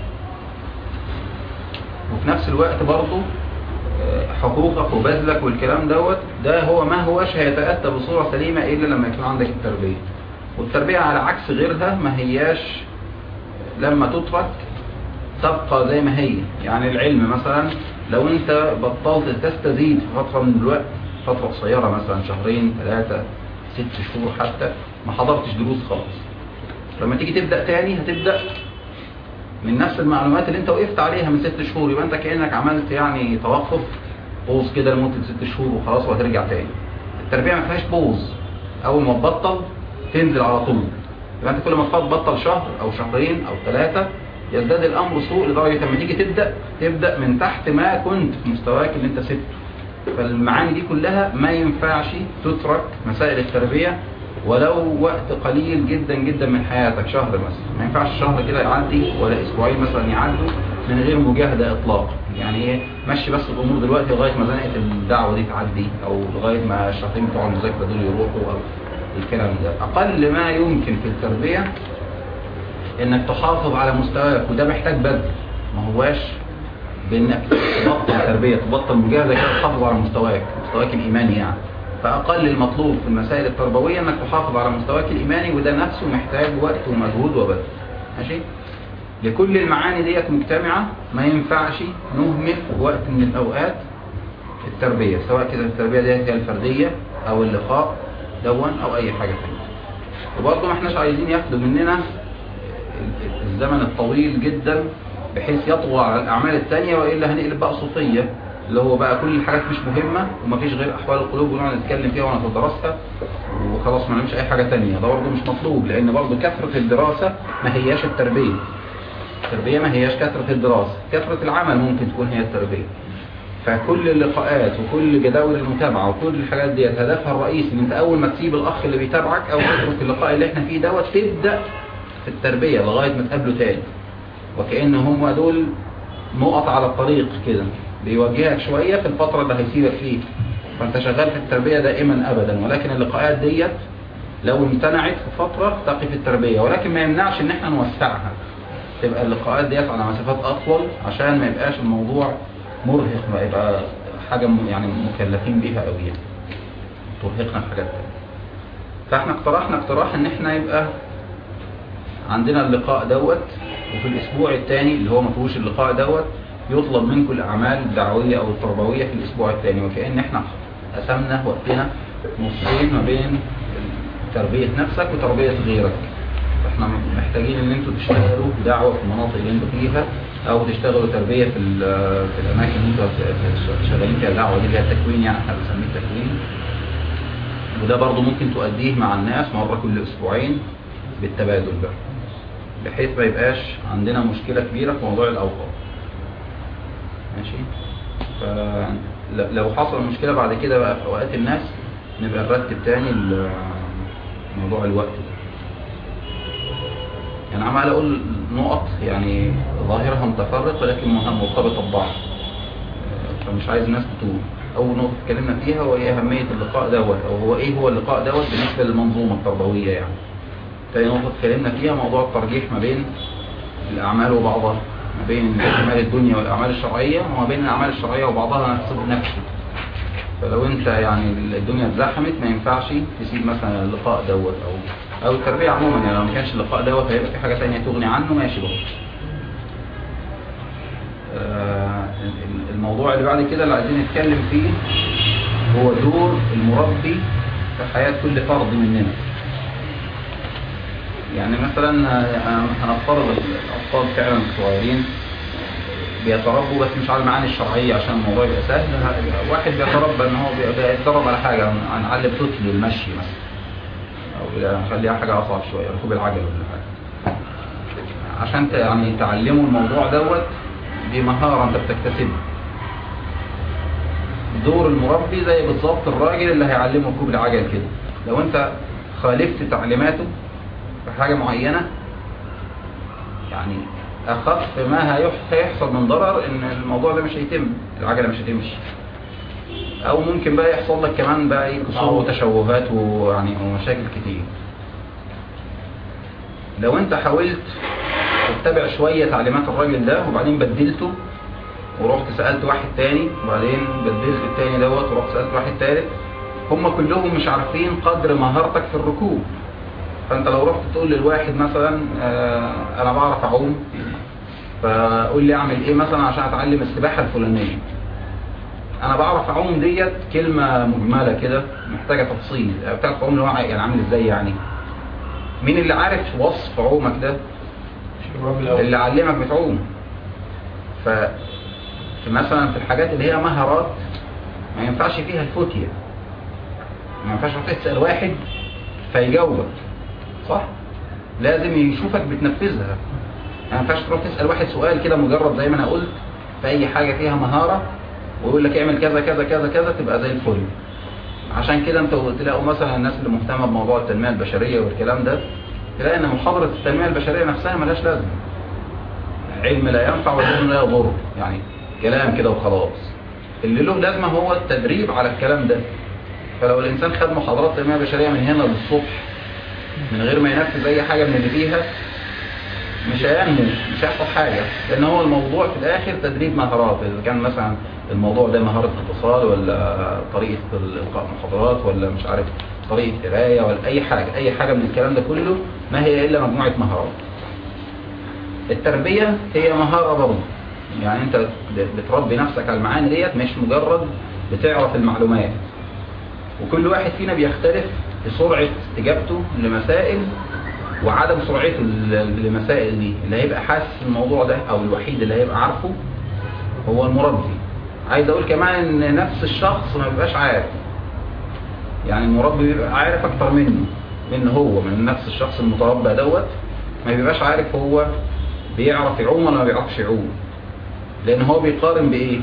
وفي نفس الوقت برضه آه، حقوقك وبذلك والكلام دوت ده هو ما هوش هيتأتى بصورة سليمة إلا لما يكون عندك التربية والتربية على عكس غيرها ما هياش لما تترك تبقى زي ما هي يعني العلم مثلا لو انت بطلت تستزيد في فترة من الوقت فترة قصيرة مثلا شهرين ثلاثة ست شهور حتى ما حضرتش دروس خالص لما تيجي تبدأ تاني هتبدأ من نفس المعلومات اللي انت وقفت عليها من ست شهور يبقى انت كأنك عملت يعني توقف بوز كده لمدة ست شهور وخلاص وهترجع تاني التربية ما فيهاش بوز اول ما تبطل تنزل على طول يبقى انت كل ما تبطل شهر او شهرين او ثلاثة يزداد الامر سوء لدرجة لما تيجي تبدأ تبدأ من تحت ما كنت في مستواك اللي انت سبته فالمعاني دي كلها ما ينفعش تترك مسائل التربية ولو وقت قليل جدا جدا من حياتك شهر مثلا ما ينفعش شهر كده يعدي ولا اسبوعين مثلا يعدوا من غير مجاهدة اطلاقا يعني ايه مشي بس الامور دلوقتي لغاية ما زنقة الدعوة دي تعدي او لغاية ما الشهرين بتوع المذاكرة دول يروحوا او الكلام ده اقل ما يمكن في التربية انك تحافظ على مستواك وده محتاج بذل ما هواش بانك تبطل تربية تبطل مجاهدة كده تحافظ على مستواك مستواك الايماني يعني فاقل المطلوب في المسائل التربوية انك تحافظ على مستواك الايماني وده نفسه محتاج وقت ومجهود وبذل ماشي لكل المعاني ديت مجتمعة ما ينفعش نهمل وقت من الاوقات التربية سواء كده التربية ديت هي الفردية او اللقاء دون او اي حاجة تانية وبرضه ما احناش عايزين ياخدوا مننا الزمن الطويل جدا بحيث يطغى على الأعمال التانية وإلا هنقلب بقى صوفية اللي هو بقى كل الحاجات مش مهمة ومفيش غير أحوال القلوب ونقعد نتكلم فيها ونتدرسها وخلاص ما نعملش أي حاجة تانية ده برضه مش مطلوب لأن برضه كثرة الدراسة ما هياش التربية التربية ما هياش كثرة الدراسة كثرة العمل ممكن تكون هي التربية فكل اللقاءات وكل جداول المتابعة وكل الحاجات دي هدفها الرئيسي ان انت اول ما تسيب الاخ اللي بيتابعك او تترك اللقاء اللي احنا فيه دوت تبدأ في التربية لغاية ما تقابله تاني وكأن هم دول نقط على الطريق كده بيوجهك شوية في الفترة اللي هيسيبك فيه فانت شغال في التربية دائما ابدا ولكن اللقاءات ديت لو امتنعت في فترة تقف التربية ولكن ما يمنعش ان احنا نوسعها تبقى اللقاءات ديت على مسافات اطول عشان ما يبقاش الموضوع مرهق ما يبقى حاجة م- يعني مكلفين بيها قوي يعني ترهقنا في حاجات تانية فاحنا اقترحنا اقتراح ان احنا يبقى عندنا اللقاء دوت وفي الاسبوع الثاني اللي هو ما فيهوش اللقاء دوت يطلب منكم الاعمال الدعويه او التربويه في الاسبوع الثاني وكأن احنا قسمنا وقتنا نصين ما بين تربيه نفسك وتربيه غيرك احنا محتاجين ان انتوا تشتغلوا دعوه في المناطق اللي انتوا فيها او تشتغلوا تربيه في ال- في الاماكن اللي انتوا شغالين فيها دعوه دي اللي هي التكوين يعني احنا بنسميه التكوين وده برضو ممكن تؤديه مع الناس مرة كل أسبوعين بالتبادل بقى بحيث ما يبقاش عندنا مشكلة كبيرة في موضوع الأوقات ماشي فلو حصل مشكلة بعد كده بقى في أوقات الناس نبقى نرتب تاني ال- موضوع الوقت ده يعني عمال أقول نقط يعني ظاهرها متفرق ولكن مرتبطة ببعض فمش عايز الناس تتوه اول نقطه اتكلمنا فيها هو ايه اهميه اللقاء دوت او هو ايه هو اللقاء دوت بالنسبه للمنظومه التربويه يعني تاني نقطه اتكلمنا فيها موضوع الترجيح ما بين الاعمال وبعضها ما بين اعمال الدنيا والاعمال الشرعيه وما بين الاعمال الشرعيه وبعضها نفسه نفسه فلو انت يعني الدنيا اتزحمت ما ينفعش تسيب مثلا اللقاء دوت او او التربيه عموما يعني لو ما كانش اللقاء دوت هيبقى في حاجه ثانيه تغني عنه ماشي برضه آه، الموضوع اللي بعد كده اللي عايزين نتكلم فيه هو دور المربي في حياة كل فرد مننا يعني مثلا آه، هنفترض الأطفال فعلا الصغيرين بيتربوا بس مش على المعاني الشرعية عشان الموضوع يبقى سهل واحد بيتربى ان هو بي- بيتدرب على حاجة هنعلم طفل المشي مثلا او نخليها حاجة اصعب شوية ركوب العجل ولا حاجة عشان ت- يعني تعلموا الموضوع دوت دي مهارة انت بتكتسبها دور المربي زي بالظبط الراجل اللي هيعلمه ركوب العجل كده لو انت خالفت تعليماته في حاجة معينة يعني اخف ما هيح- هيحصل من ضرر ان الموضوع ده مش هيتم العجلة مش هتمشي او ممكن بقى يحصل لك كمان بقى ايه كسور وتشوهات ويعني ومشاكل كتير لو انت حاولت تتبع شوية تعليمات الراجل ده وبعدين بدلته ورحت سألت واحد تاني وبعدين بدلت التاني دوت ورحت سألت واحد تالت هم كلهم مش عارفين قدر مهارتك في الركوب فانت لو رحت تقول للواحد مثلا آه انا بعرف اعوم فقول لي اعمل ايه مثلا عشان اتعلم السباحة الفلانية انا بعرف اعوم ديت كلمة مجملة كده محتاجة تفصيل بتعرف تعوم اللي هو يعني عامل ازاي يعني مين اللي عارف وصف عومك ده اللي علمك بتعوم ف في مثلا في الحاجات اللي هي مهارات ما ينفعش فيها الفتية ما ينفعش تروح تسأل واحد فيجاوبك صح لازم يشوفك بتنفذها ما ينفعش تروح تسأل واحد سؤال كده مجرد زي ما انا قلت في اي حاجة فيها مهارة ويقول لك اعمل كذا كذا كذا كذا تبقى زي الفل عشان كده انت تلاقوا مثلا الناس اللي مهتمة بموضوع التنمية البشرية والكلام ده تلاقي ان محاضرة التنمية البشرية نفسها ملهاش لازمة علم لا ينفع وعلم لا يضر يعني كلام كده وخلاص اللي له لازمة هو التدريب على الكلام ده فلو الإنسان خد محاضرات تنمية بشرية من هنا للصبح من غير ما ينفذ أي حاجة من اللي فيها مش هينمو مش هيحصل حاجة لأن هو الموضوع في الآخر تدريب مهارات إذا كان مثلا الموضوع ده مهارة اتصال ولا طريقة إلقاء محاضرات ولا مش عارف طريقة قراية ولا أي حاجة أي حاجة من الكلام ده كله ما هي إلا مجموعة مهارات التربية هي مهارة برضه يعني انت بتربي نفسك على المعاني ديت مش مجرد بتعرف المعلومات وكل واحد فينا بيختلف في سرعة استجابته لمسائل وعدم سرعته للمسائل دي اللي هيبقى حاسس الموضوع ده او الوحيد اللي هيبقى عارفه هو المربي عايز اقول كمان ان نفس الشخص ما بيبقاش عارف يعني المربي بيبقى عارف اكتر منه من هو من نفس الشخص المتربى دوت ما بيبقاش عارف هو بيعرف يعوم ولا ما بيعرفش يعوم لان هو بيقارن بايه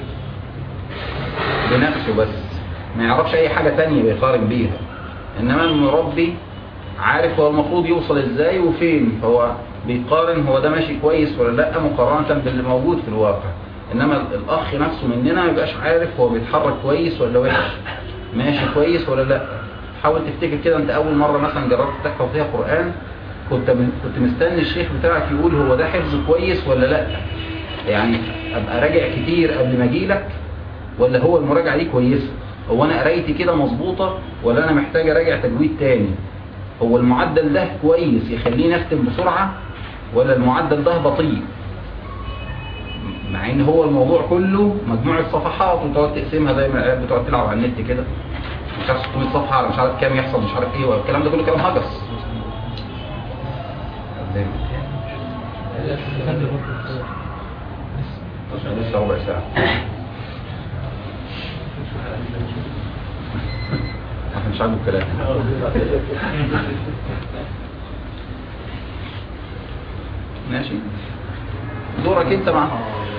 بنفسه بس ما يعرفش اي حاجة تانية بيقارن بيها انما المربي عارف هو المفروض يوصل ازاي وفين فهو بيقارن هو ده ماشي كويس ولا لا مقارنة باللي موجود في الواقع انما الاخ نفسه مننا ما يبقاش عارف هو بيتحرك كويس ولا وحش ماشي كويس ولا لا حاول تفتكر كده انت اول مرة مثلا جربت تحفظ فيها قرآن كنت كنت مستني الشيخ بتاعك يقول هو ده حفظ كويس ولا لا يعني ابقى راجع كتير قبل ما اجي لك ولا هو المراجعه دي كويسه هو انا قرايتي كده مظبوطه ولا انا محتاج اراجع تجويد تاني هو المعدل ده كويس يخليني اختم بسرعه ولا المعدل ده بطيء مع ان هو الموضوع كله مجموعه صفحات وتقعد تقسمها زي ما العيال بتقعد تلعب على النت كده مش عارف 600 صفحه على مش عارف كام يحصل مش عارف ايه والكلام ده كله كلام هجس لسه ربع ساعة احنا مش عاجبه الكلام ماشي دورك انت مع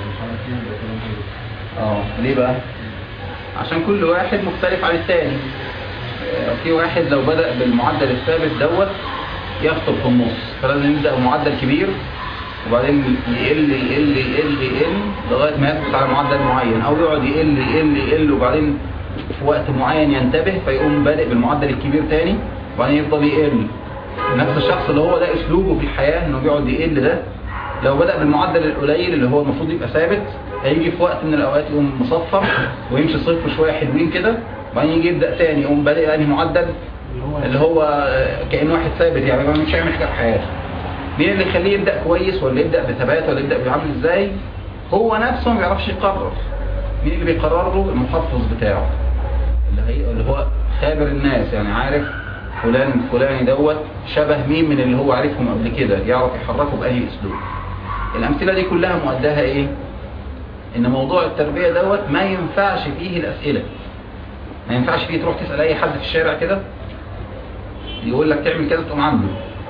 اه ليه بقى عشان كل واحد مختلف عن التاني في واحد لو بدأ بالمعدل الثابت دوت يخطب في النص فلازم يبدأ بمعدل كبير وبعدين يقل يقل يقل يقل لغاية ما يثبت على معدل معين او يقعد يقل يقل يقل وبعدين في وقت معين ينتبه فيقوم بادئ بالمعدل الكبير تاني وبعدين يفضل يقل نفس الشخص اللي هو ده اسلوبه في الحياة انه بيقعد يقل ده لو بدأ بالمعدل القليل اللي هو المفروض يبقى ثابت هيجي في وقت من الاوقات يقوم مصفر ويمشي صفر شوية حلوين كده وبعدين يجي يبدا تاني يقوم بادئ انهي معدل اللي هو اللي هو كأنه واحد ثابت يعني ما مش هيعمل حاجه في حياته مين اللي يخليه يبدا كويس ولا يبدا بثبات ولا يبدا بيعمل ازاي هو نفسه ما بيعرفش يقرر مين اللي بيقرر له المحفظ بتاعه اللي هي اللي هو خابر الناس يعني عارف فلان الفلاني دوت شبه مين من اللي هو عارفهم قبل كده يعرف يحركه بأي اسلوب الامثله دي كلها مؤداها ايه ان موضوع التربيه دوت ما ينفعش فيه الاسئله ما ينفعش فيه تروح تسال اي حد في الشارع كده يقول لك تعمل كذا تقوم عامله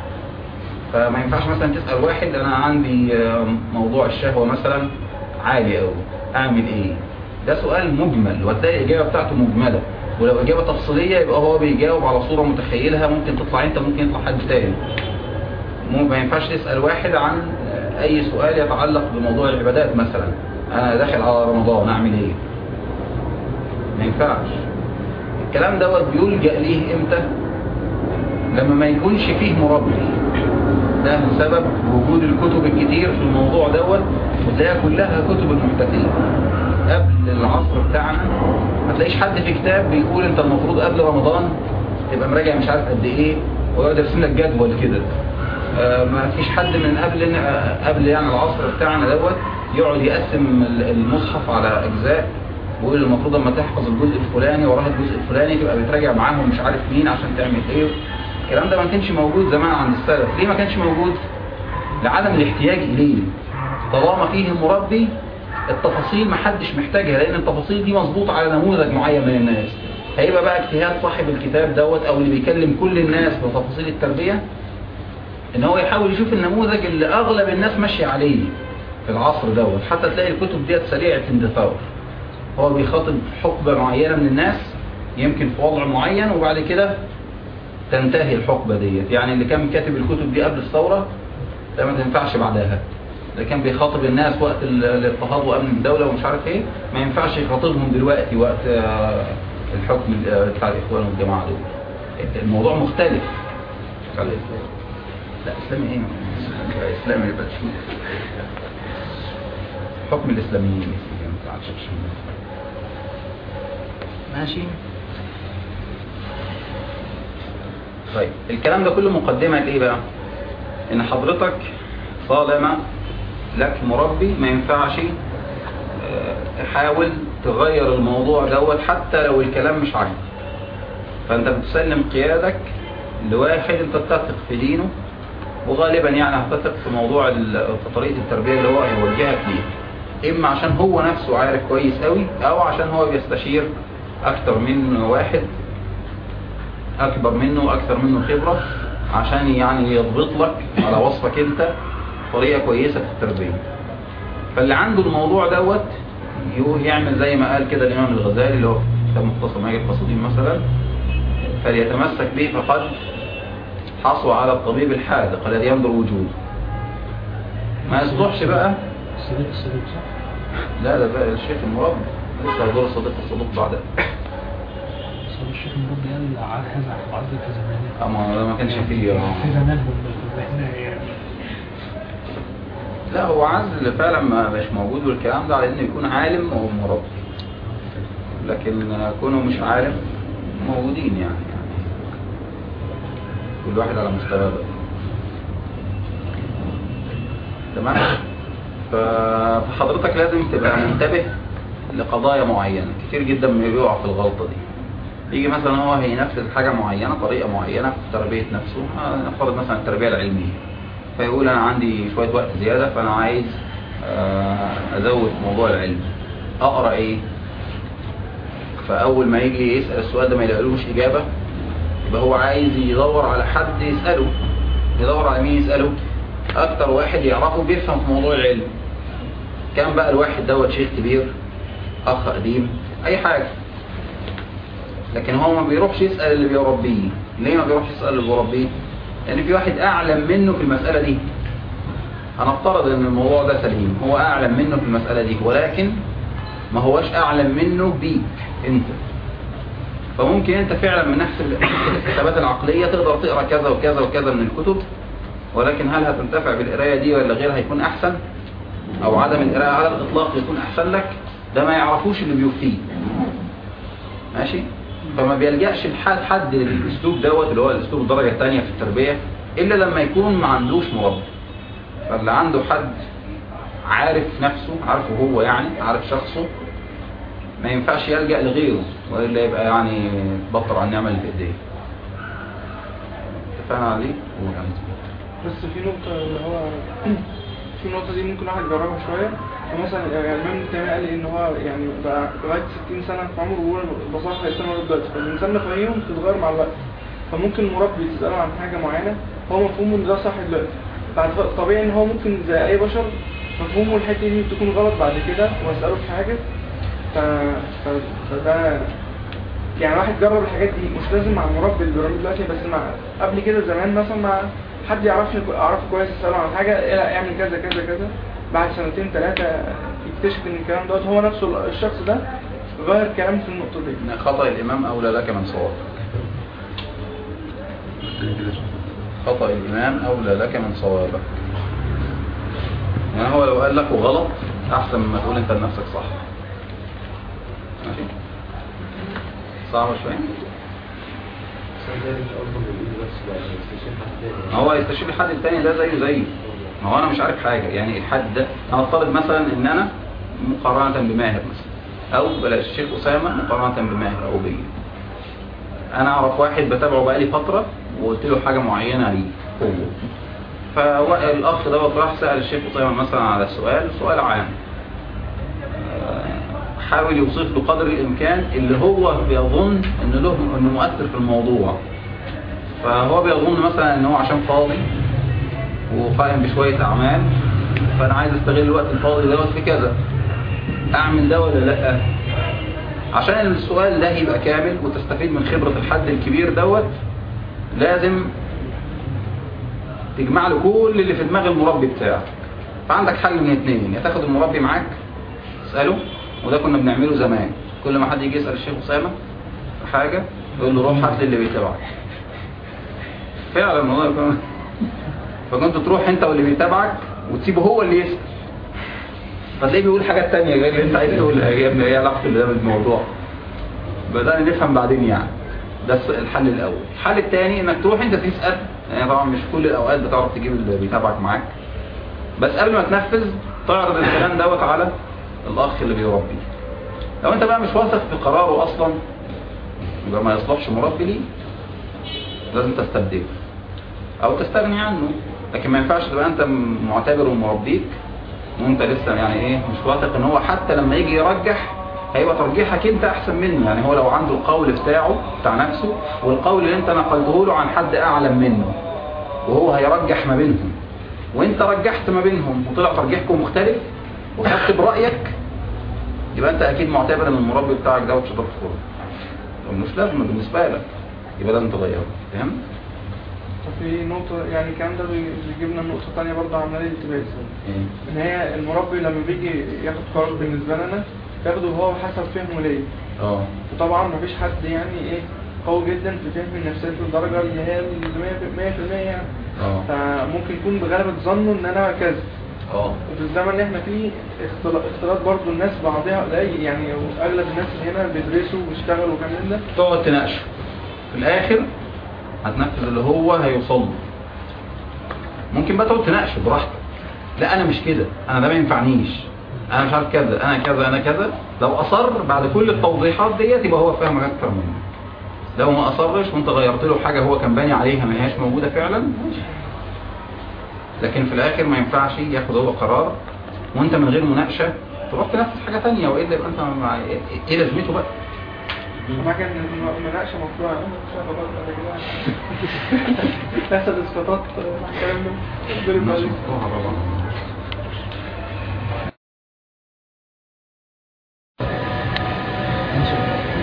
فما ينفعش مثلا تسال واحد انا عندي آه، موضوع الشهوه مثلا عالي قوي اعمل ايه ده سؤال مجمل وتلاقي الاجابه بتاعته مجمله ولو اجابه تفصيليه يبقى هو بيجاوب على صوره متخيلها ممكن تطلع انت ممكن يطلع حد تاني مو ما ينفعش تسال واحد عن آه، اي سؤال يتعلق بموضوع العبادات مثلا انا داخل على رمضان اعمل ايه ما ينفعش الكلام دوت بيلجأ ليه امتى لما ما يكونش فيه مربي ده سبب وجود الكتب الكتير في الموضوع دوت وتلاقيها كلها كتب المحدثين قبل العصر بتاعنا ما تلاقيش حد في كتاب بيقول انت المفروض قبل رمضان تبقى مراجع مش عارف قد ايه ويقعد يرسم لك جدول كده آه، ما فيش حد من قبل آه، قبل يعني العصر بتاعنا دوت يقعد يقسم المصحف على اجزاء ويقول المفروض لما تحفظ الجزء الفلاني وراه الجزء الفلاني تبقى بتراجع معاهم مش عارف مين عشان تعمل ايه الكلام ده ما كانش موجود زمان عند السلف ليه ما كانش موجود لعدم الاحتياج اليه طالما فيه مربي التفاصيل ما حدش محتاجها لان التفاصيل دي مظبوطه على نموذج معين من الناس هيبقى بقى اجتهاد صاحب الكتاب دوت او اللي بيكلم كل الناس بتفاصيل التربيه ان هو يحاول يشوف النموذج اللي اغلب الناس ماشيه عليه في العصر دوت حتى تلاقي الكتب ديت سريعه اندثار هو بيخاطب حقبه معينه من الناس يمكن في وضع معين وبعد كده تنتهي الحقبه ديت يعني اللي كان كاتب الكتب دي قبل الثوره ده ما تنفعش بعدها اللي كان بيخاطب الناس وقت ال- الاضطهاد وامن الدوله ومش عارف ايه ما ينفعش يخاطبهم دلوقتي وقت آه، الحكم ال- بتاع الاخوان والجماعه دول الموضوع مختلف خلي لا اسلامي ايه لا، اسلامي يبقى شو حكم الاسلاميين ما تعرفش. ماشي طيب الكلام ده كله مقدمة ايه بقى ان حضرتك طالما لك مربي ما ينفعش آه، تحاول تغير الموضوع دوت حتى لو الكلام مش عاجبك فانت بتسلم قيادك لواحد انت تثق في دينه وغالبا يعني هتثق في موضوع ال- في طريقة التربية اللي هو هيوجهك ليه اما عشان هو نفسه عارف كويس قوي او عشان هو بيستشير اكتر من واحد اكبر منه واكثر منه خبرة عشان يعني يضبط لك على وصفك انت طريقة كويسة في التربية فاللي عنده الموضوع دوت يو- يعمل زي ما قال كده الامام الغزالي اللي هو في كتاب مختصر معاجب القصيدين مثلا فليتمسك به فقد حصوا على الطبيب الحاذق الذي ينظر وجوده ما يصلحش بقى الصديق الصديق صح؟ لا ده بقى الشيخ المربي لسه هيدور الصديق الصدوق بعد بس هو الشيخ المربي قال ع- هذا وعزك في زمانه اما ده ما كانش فيه في زمانهم بس احنا يعني لا هو عزل فعلا ما مش موجود والكلام ده على انه يكون عالم او مربي لكن كونه مش عالم موجودين يعني, يعني كل واحد على مستوى بقى. تمام ف- فحضرتك لازم تبقى منتبه لقضايا معينة كتير جدا بيقع في الغلطة دي يجي مثلا هو هينفذ حاجة معينة طريقة معينة في تربية نفسه آه، نفترض مثلا التربية العلمية فيقول أنا عندي شوية وقت زيادة فأنا عايز آه، أزود موضوع العلم أقرأ إيه فأول ما يجي يسأل السؤال ده ما يلاقيلوش إجابة يبقى هو عايز يدور على حد يسأله يدور على مين يسأله أكتر واحد يعرفه بيفهم في موضوع العلم كان بقى الواحد دوت شيخ كبير أخ قديم أي حاجة لكن هو ما بيروحش يسأل اللي بيربيه ليه ما بيروحش يسأل اللي بيربيه لأن في واحد أعلم منه في المسألة دي هنفترض ان الموضوع ده سليم هو أعلم منه في المسألة دي ولكن ما هوش أعلم منه بيك أنت فممكن أنت فعلا من نفس ال- الحسابات العقلية تقدر تقرأ كذا وكذا وكذا من الكتب ولكن هل هتنتفع بالقراية دي ولا غيرها هيكون أحسن أو عدم القراءة على الإطلاق يكون أحسن لك ده ما يعرفوش اللي بيفتيه ماشي فما بيلجأش لحد حد الاسلوب دوت اللي هو الاسلوب الدرجة الثانية في التربية الا لما يكون ما عندوش مربي فاللي عنده حد عارف نفسه عارفه هو يعني عارف شخصه ما ينفعش يلجأ لغيره وإلا يبقى يعني بطر عن النعمة اللي في ايديه اتفقنا على دي؟ قول يا مصطفى. بس في نقطة اللي هو في النقطة دي ممكن واحد يجربها شوية فمثلا يعني الإمام ابن تيمية قال لي إن هو يعني بقى لغاية 60 سنة في عمره بيقول البصائر هيستمر لغاية دلوقتي فالإنسان مفاهيمه بتتغير مع الوقت فممكن المربي تسأله عن حاجة معينة هو مفهومه إن ده صح دلوقتي بعد ف- طبيعي إن هو ممكن زي أي بشر مفهومه الحتة دي تكون غلط بعد كده وأسأله في حاجة ف... ف... فده يعني واحد جرب الحاجات دي مش لازم مع المربي اللي بيربي دلوقتي بس مع قبل كده زمان مثلا مع حد يعرفني اعرفه كويس اساله عن حاجه إيه لا اعمل كذا كذا كذا بعد سنتين ثلاثه يكتشف ان الكلام دوت هو نفسه الشخص ده غير كلامه في النقطه دي إن خطأ الإمام أولى لك من صواب خطأ الإمام أولى لك من صوابك يعني هو لو قال لك غلط أحسن مما تقول أنت لنفسك صح ماشي صعبة شوية ما هو يستشير الحد التاني ده زيه زيه ما هو أنا مش عارف حاجة يعني الحد ده أنا أفترض مثلا إن أنا مقارنة بماهر مثلا أو بلاش الشيخ أسامة مقارنة بماهر أو بيا انا اعرف واحد بتابعه بقالي فترة وقلت له حاجة معينة ليه هو فالاخ دوت راح سأل الشيخ أسامة مثلا على سؤال سؤال عام آه، حاول يوصف له قدر الامكان اللي هو بيظن ان له انه مؤثر في الموضوع فهو بيظن مثلا ان هو عشان فاضي وقائم بشوية اعمال فانا عايز استغل الوقت الفاضي دوت في كذا اعمل ده ولا لا عشان السؤال ده يبقى كامل وتستفيد من خبرة الحد الكبير دوت لازم تجمع له كل اللي في دماغ المربي بتاعك فعندك حل من اتنين يا تاخد المربي معاك تسأله وده كنا بنعمله زمان كل ما حد يجي يسأل الشيخ أسامة في حاجة يقول له روح هات لي اللي بيتابعك فعلا والله كنا- فكنت تروح انت واللي بيتابعك وتسيبه هو اللي يسأل فتلاقيه بيقول حاجات تانية غير اللي انت عايز تقولها يا ابني ايه علاقة اللي ده بالموضوع بدأنا نفهم بعدين يعني ده الس- الحل الأول الحل الثاني انك تروح انت تسأل يعني طبعا مش كل الأوقات بتعرف تجيب اللي بيتابعك معاك بس قبل ما تنفذ تعرض الكلام دوت على الأخ اللي بيربي لو انت بقى مش واثق في قراره أصلا يبقى ما يصلحش مربي ليه لازم تستبدله أو تستغني عنه لكن ما ينفعش تبقى انت معتبره مربيك وانت لسه يعني ايه مش واثق ان هو حتى لما يجي يرجح هيبقى ترجيحك انت احسن منه يعني هو لو عنده القول بتاعه بتاع نفسه والقول اللي انت نقلته له عن حد اعلم منه وهو هيرجح ما بينهم وانت رجحت ما بينهم وطلع ترجيحكم مختلف وخدت برأيك يبقى انت اكيد معتبر ان المربي بتاعك ده شطار خالص مش لازمه بالنسبه لك يبقى لازم تغيره فهمت؟ ففي نقطة يعني الكلام ده بي- بيجيبنا نقطة تانية برضه عن عملية الالتباس ايه ان هي المربي لما بيجي ياخد قرار بالنسبة لنا بياخده هو حسب فهمه ليا اه وطبعا مفيش حد يعني ايه قوي جدا في فهم النفسيات للدرجة اللي هي ال 100% يعني اه فممكن يكون بغلبة ظنه ان انا كذا اه وفي الزمن اللي احنا فيه اختلاط, اختلاط برضه الناس بعضها قليل يعني اغلب الناس اللي هنا بيدرسوا وبيشتغلوا وكمان ده تقعد تناقشه في الاخر هتنفذ اللي هو هيوصل له ممكن بقى تقعد تناقشه براحتك لا انا مش كده انا ده ما ينفعنيش انا مش عارف كذا انا كذا انا كذا لو اصر بعد كل التوضيحات ديت يبقى هو فاهم اكتر منك لو ما اصرش وانت غيرت له حاجه هو كان باني عليها ما هياش موجوده فعلا ماشي لكن في الاخر ما ينفعش ياخد هو قرار وانت من غير مناقشه تروح تنفذ حاجه ثانيه والا يبقى انت مع... ايه لازمته بقى ما كان المناقشة مشروع مش عارف أقول بعد كده تحصل اسقاطات مع الكلام ده ضرب ماشي عليه. مفتوحة طبعا ماشي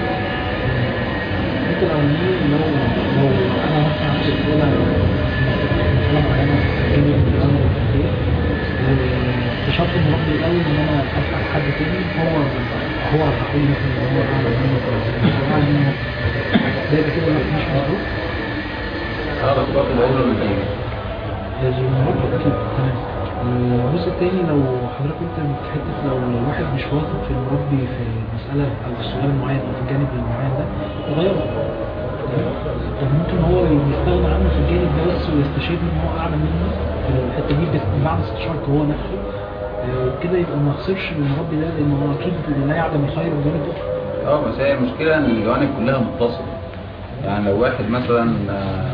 ممكن أقول لو لو أنا مثلا عندي مسألة مسألة معينة تجيني في الأمر والتفكير واكتشفت المربي الأول إن أنا أسأل حد تاني هو هو هيقول مثلا إن هو أعلى مني أو أعلى مني ده يبقى كده مش مظبوط هذا برضه بقول له النتيجة لازم المربي أكيد تمام والجزء التاني لو حضرتك قلت في حته لو الواحد مش واثق في المربي في المساله او في السؤال المعين او في الجانب المعين ده يغيره طب ممكن هو يستغنى عنه في الجانب ده بس ويستشهد ان هو اعلى منه في الحته دي بس بعد استشارته هو نفسه آه، وكده يبقى ما خسرش المربي ده لان هو اكيد لا يعدم الخير بجانب اخر اه بس هي المشكلة ان الجوانب كلها متصلة يعني لو واحد مثلا آه،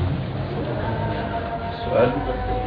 سؤال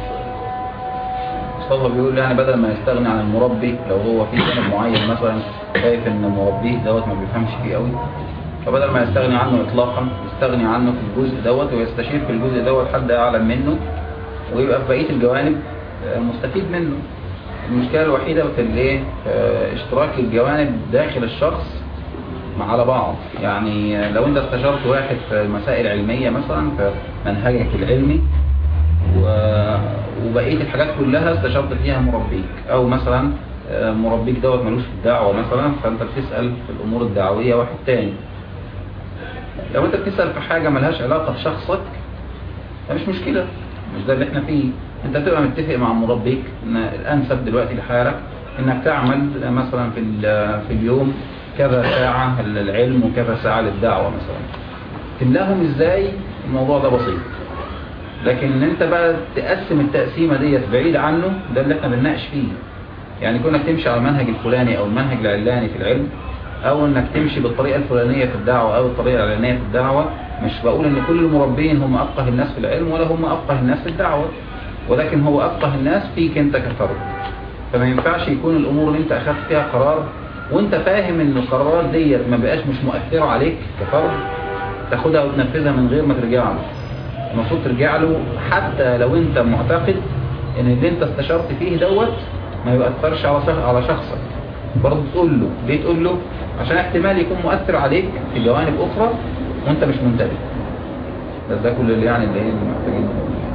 مصطفى بيقول يعني بدل ما يستغني عن المربي لو هو في جانب معين مثلا شايف ان مربيه دوت ما بيفهمش فيه قوي فبدل ما يستغني عنه اطلاقا يستغني عنه في الجزء دوت ويستشير في الجزء دوت حد اعلم منه ويبقى في بقية الجوانب آه، مستفيد منه المشكلة الوحيدة في الايه في اشتراك الجوانب داخل الشخص مع على بعض يعني لو انت استشرت واحد في مسائل علمية مثلا في منهجك العلمي و- وبقية الحاجات كلها استشرت فيها مربيك او مثلا آه، مربيك دوت ملوش في الدعوة مثلا فانت بتسأل في الامور الدعوية واحد تاني لو انت بتسأل في حاجة ملهاش علاقة بشخصك فمش مشكلة مش ده اللي احنا فيه انت بتبقى متفق مع مربيك ان الانسب دلوقتي لحالك انك تعمل مثلا في ال- في اليوم كذا ساعة للعلم وكذا ساعة للدعوة مثلا تملاهم ازاي الموضوع ده بسيط لكن ان انت بقى تقسم التقسيمة ديت بعيد عنه ده اللي احنا بنناقش فيه يعني كونك تمشي على المنهج الفلاني او المنهج العلاني في العلم او انك تمشي بالطريقة الفلانية في الدعوة او الطريقة العلانية في الدعوة مش بقول ان كل المربين هم افقه الناس في العلم ولا هم افقه الناس في الدعوة ولكن هو افقه الناس فيك انت كفرد فما ينفعش يكون الامور اللي انت اخذت فيها قرار وانت فاهم ان القرارات ديت ما بقاش مش مؤثرة عليك كفرد تاخدها وتنفذها من غير ما ترجع له المفروض ترجع له حتى لو انت معتقد ان اللي انت استشرت فيه دوت ما يؤثرش على شخ- على شخصك برضه تقول له ليه تقول له عشان احتمال يكون مؤثر عليك في جوانب اخرى وانت مش منتبه بس ده كل اللي يعني اللي ايه اللي محتاجين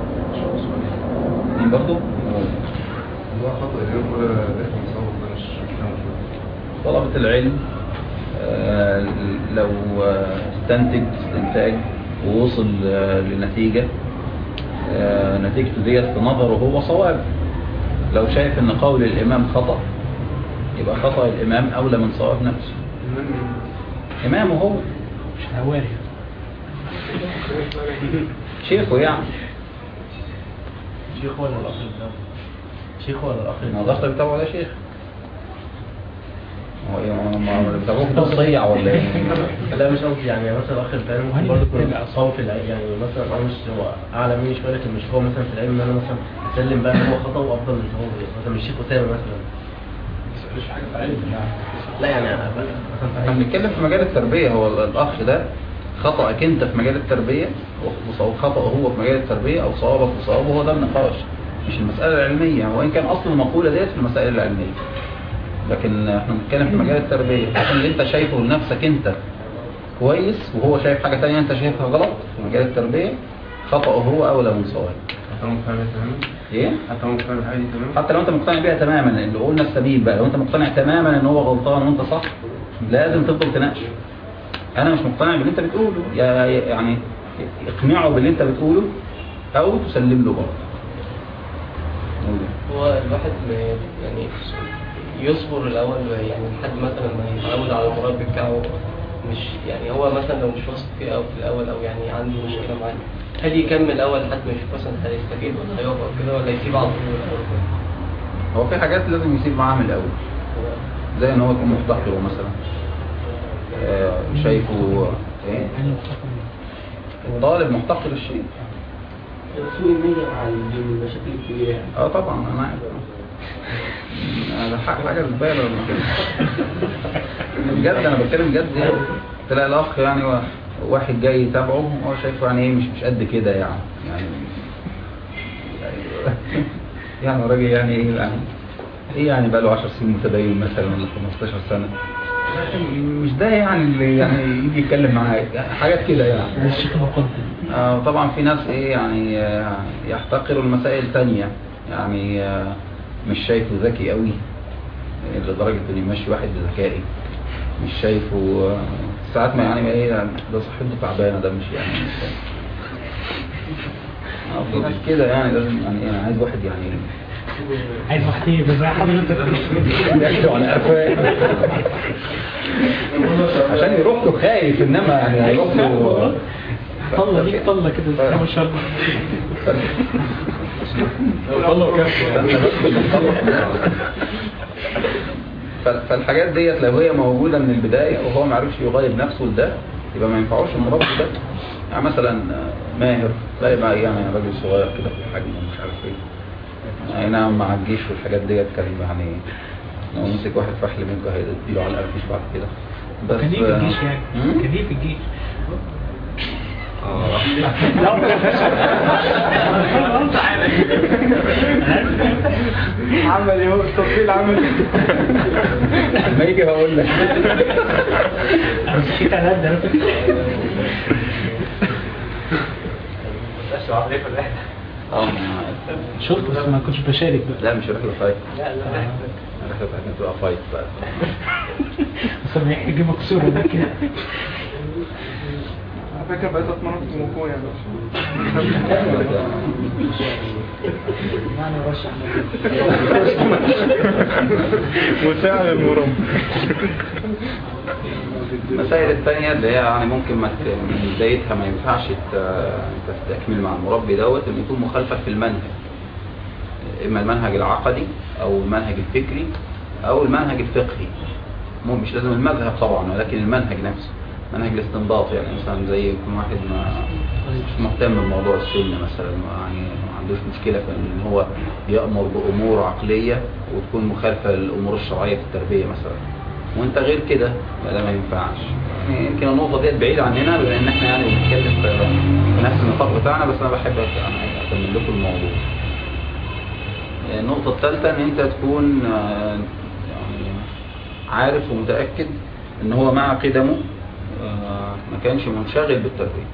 مين برضه هو خطأ اليوم ولا لازم نصور ده مش مش فاهم شوية. طلبة العلم آه، لو آه، استنتج استنتاج ووصل آه، لنتيجة آه، نتيجته ديت في نظره هو صواب لو شايف ان قول الامام خطأ يبقى خطأ الامام اولى من صواب نفسه امامه هو مش هواري شيخه يعني شيخ ولا الاخ بتاعه شيخ ولا الاخ ما الضغط بتاعه ده شيخ هو ايه ما- ما ما بتاعه ده صيع ولا ايه لا مش قصدي يعني مثلا الاخ بتاعي ممكن وهل برضه يكون بتتابع اصحابه في العلم يعني مثلا انا مش هو اعلى مني شويه لكن مش هو مثلا في العلم ان انا مثلا اسلم بقى ان هو خطا وافضل من هو مثلا مش شيخ اسامه مثلا لا يعني أنا بقى مثلا في احنا علم بنتكلم في مجال التربية هو ال- الأخ ده خطأك أنت في مجال التربية أو خطأه هو في مجال التربية أو صوابك في صوابه هو ده النقاش مش المسألة العلمية وإن كان أصل المقولة ديت في المسائل العلمية لكن احنا بنتكلم في مجال التربية لكن اللي أنت شايفه لنفسك أنت كويس وهو شايف حاجة تانية أنت شايفها غلط في مجال التربية خطأه هو أولى من صوابه حتى لو مقتنع بيها تماما إيه؟ حتى لو مقتنع بالحاجة دي تماما حتى لو انت مقتنع بيها تماما اللي قلنا السبيل بقى لو انت مقتنع تماما ان هو غلطان وانت صح لازم تفضل تناقش انا مش مقتنع باللي انت بتقوله يا- يا- يعني اقنعه باللي انت بتقوله او تسلم له برضه قول. هو الواحد ما يعني يصبر الأول يعني لحد مثلا ما يتعود على المربي بتاعه مش يعني هو مثلا لو مش واثق فيه أو في الأول أو يعني عنده مشكلة معاه هل يكمل الأول لحد ما يشوف مثلا هيستفيد ولا هيقف أو كده ولا يسيب على طول الأول هو في حاجات لازم يسيب معاها من الاول زي ان هو يكون محتقره مثلا آه، شايفه ايه يعني مفتقر الطالب محتقر الشيء سوء النية مع المشاكل الكبيرة يعني اه طبعا انا عارف هذا حق حاجه زباله ولا كده بجد انا بتكلم بجد يعني تلاقي الاخ يعني وا- واحد جاي يتابعه هو شايفه يعني ايه مش مش قد كده يعني يعني يعني راجل يعني ايه يعني ايه يعني بقى له 10 سنين متدين مثلا ولا 15 سنه مش ده يعني اللي يعني يجي يتكلم معاك حاجات كده يعني الشيخ المقدم آه، طبعا في ناس ايه يعني آه، يحتقروا المسائل تانية يعني آه، مش شايفه ذكي قوي آه، لدرجة انه يمشي واحد بذكائي مش شايفه آه، ساعات ما يعني ايه ده صحته تعبانة ده مش يعني مش آه، في ناس كده يعني لازم يعني ايه عايز واحد يعني عايز محتيبة زي حضرتك ياخده على قفاه عشان يروح له خايف انما يعني هيروح له طلة ليك طلة كده ما شاء الله طلع ف- فالحاجات ديت لو هي موجودة من البداية وهو ما عرفش يغيب نفسه لده يبقى ما ينفعوش المربي ده يعني مثلا ماهر تلاقي بقى يعني راجل صغير كده في الحجم ومش عارف ايه اي نعم مع الجيش والحاجات ديت كان يعني لو مسك واحد فحل منكم هيديله على القفش بعد كده بس كان ايه في الجيش يعني مم؟ كان ايه في الجيش اه عمل ايه هو التفصيل عمل ما يجي هقول لك انا صحيت على قد اه ما- شفت بس ما كنتش بشارك بقى لا مش رحلة فايت الرحلة بتاعتنا تبقى فايت بقى بس انا يجي مكسورة ده كده على فكره بقيت اتمرن في موكو يعني يعني رشح مساعد المربي المسائل الثانية اللي هي يعني ممكن ما ت- من بدايتها ما ينفعش ت- تستكمل مع المربي دوت انه يكون مخالفة في المنهج اما المنهج العقدي او المنهج الفكري او المنهج الفقهي مو مش لازم المذهب طبعا ولكن المنهج نفسه منهج الاستنباط يعني مثلا زي يكون واحد ما مش مهتم بموضوع السنة مثلا يعني ما عندوش مشكلة في ان هو يأمر بأمور عقلية وتكون مخالفة للأمور الشرعية في التربية مثلا وانت غير كده لا ده ما ينفعش يعني يمكن النقطة ديت بعيدة عننا لأن احنا يعني بنتكلم في في نفس النطاق بتاعنا بس أنا بحب يعني أكمل لكم الموضوع النقطة الثالثة إن أنت تكون آه، يعني عارف ومتأكد إن هو مع قدمه آه، ما كانش منشغل بالتربية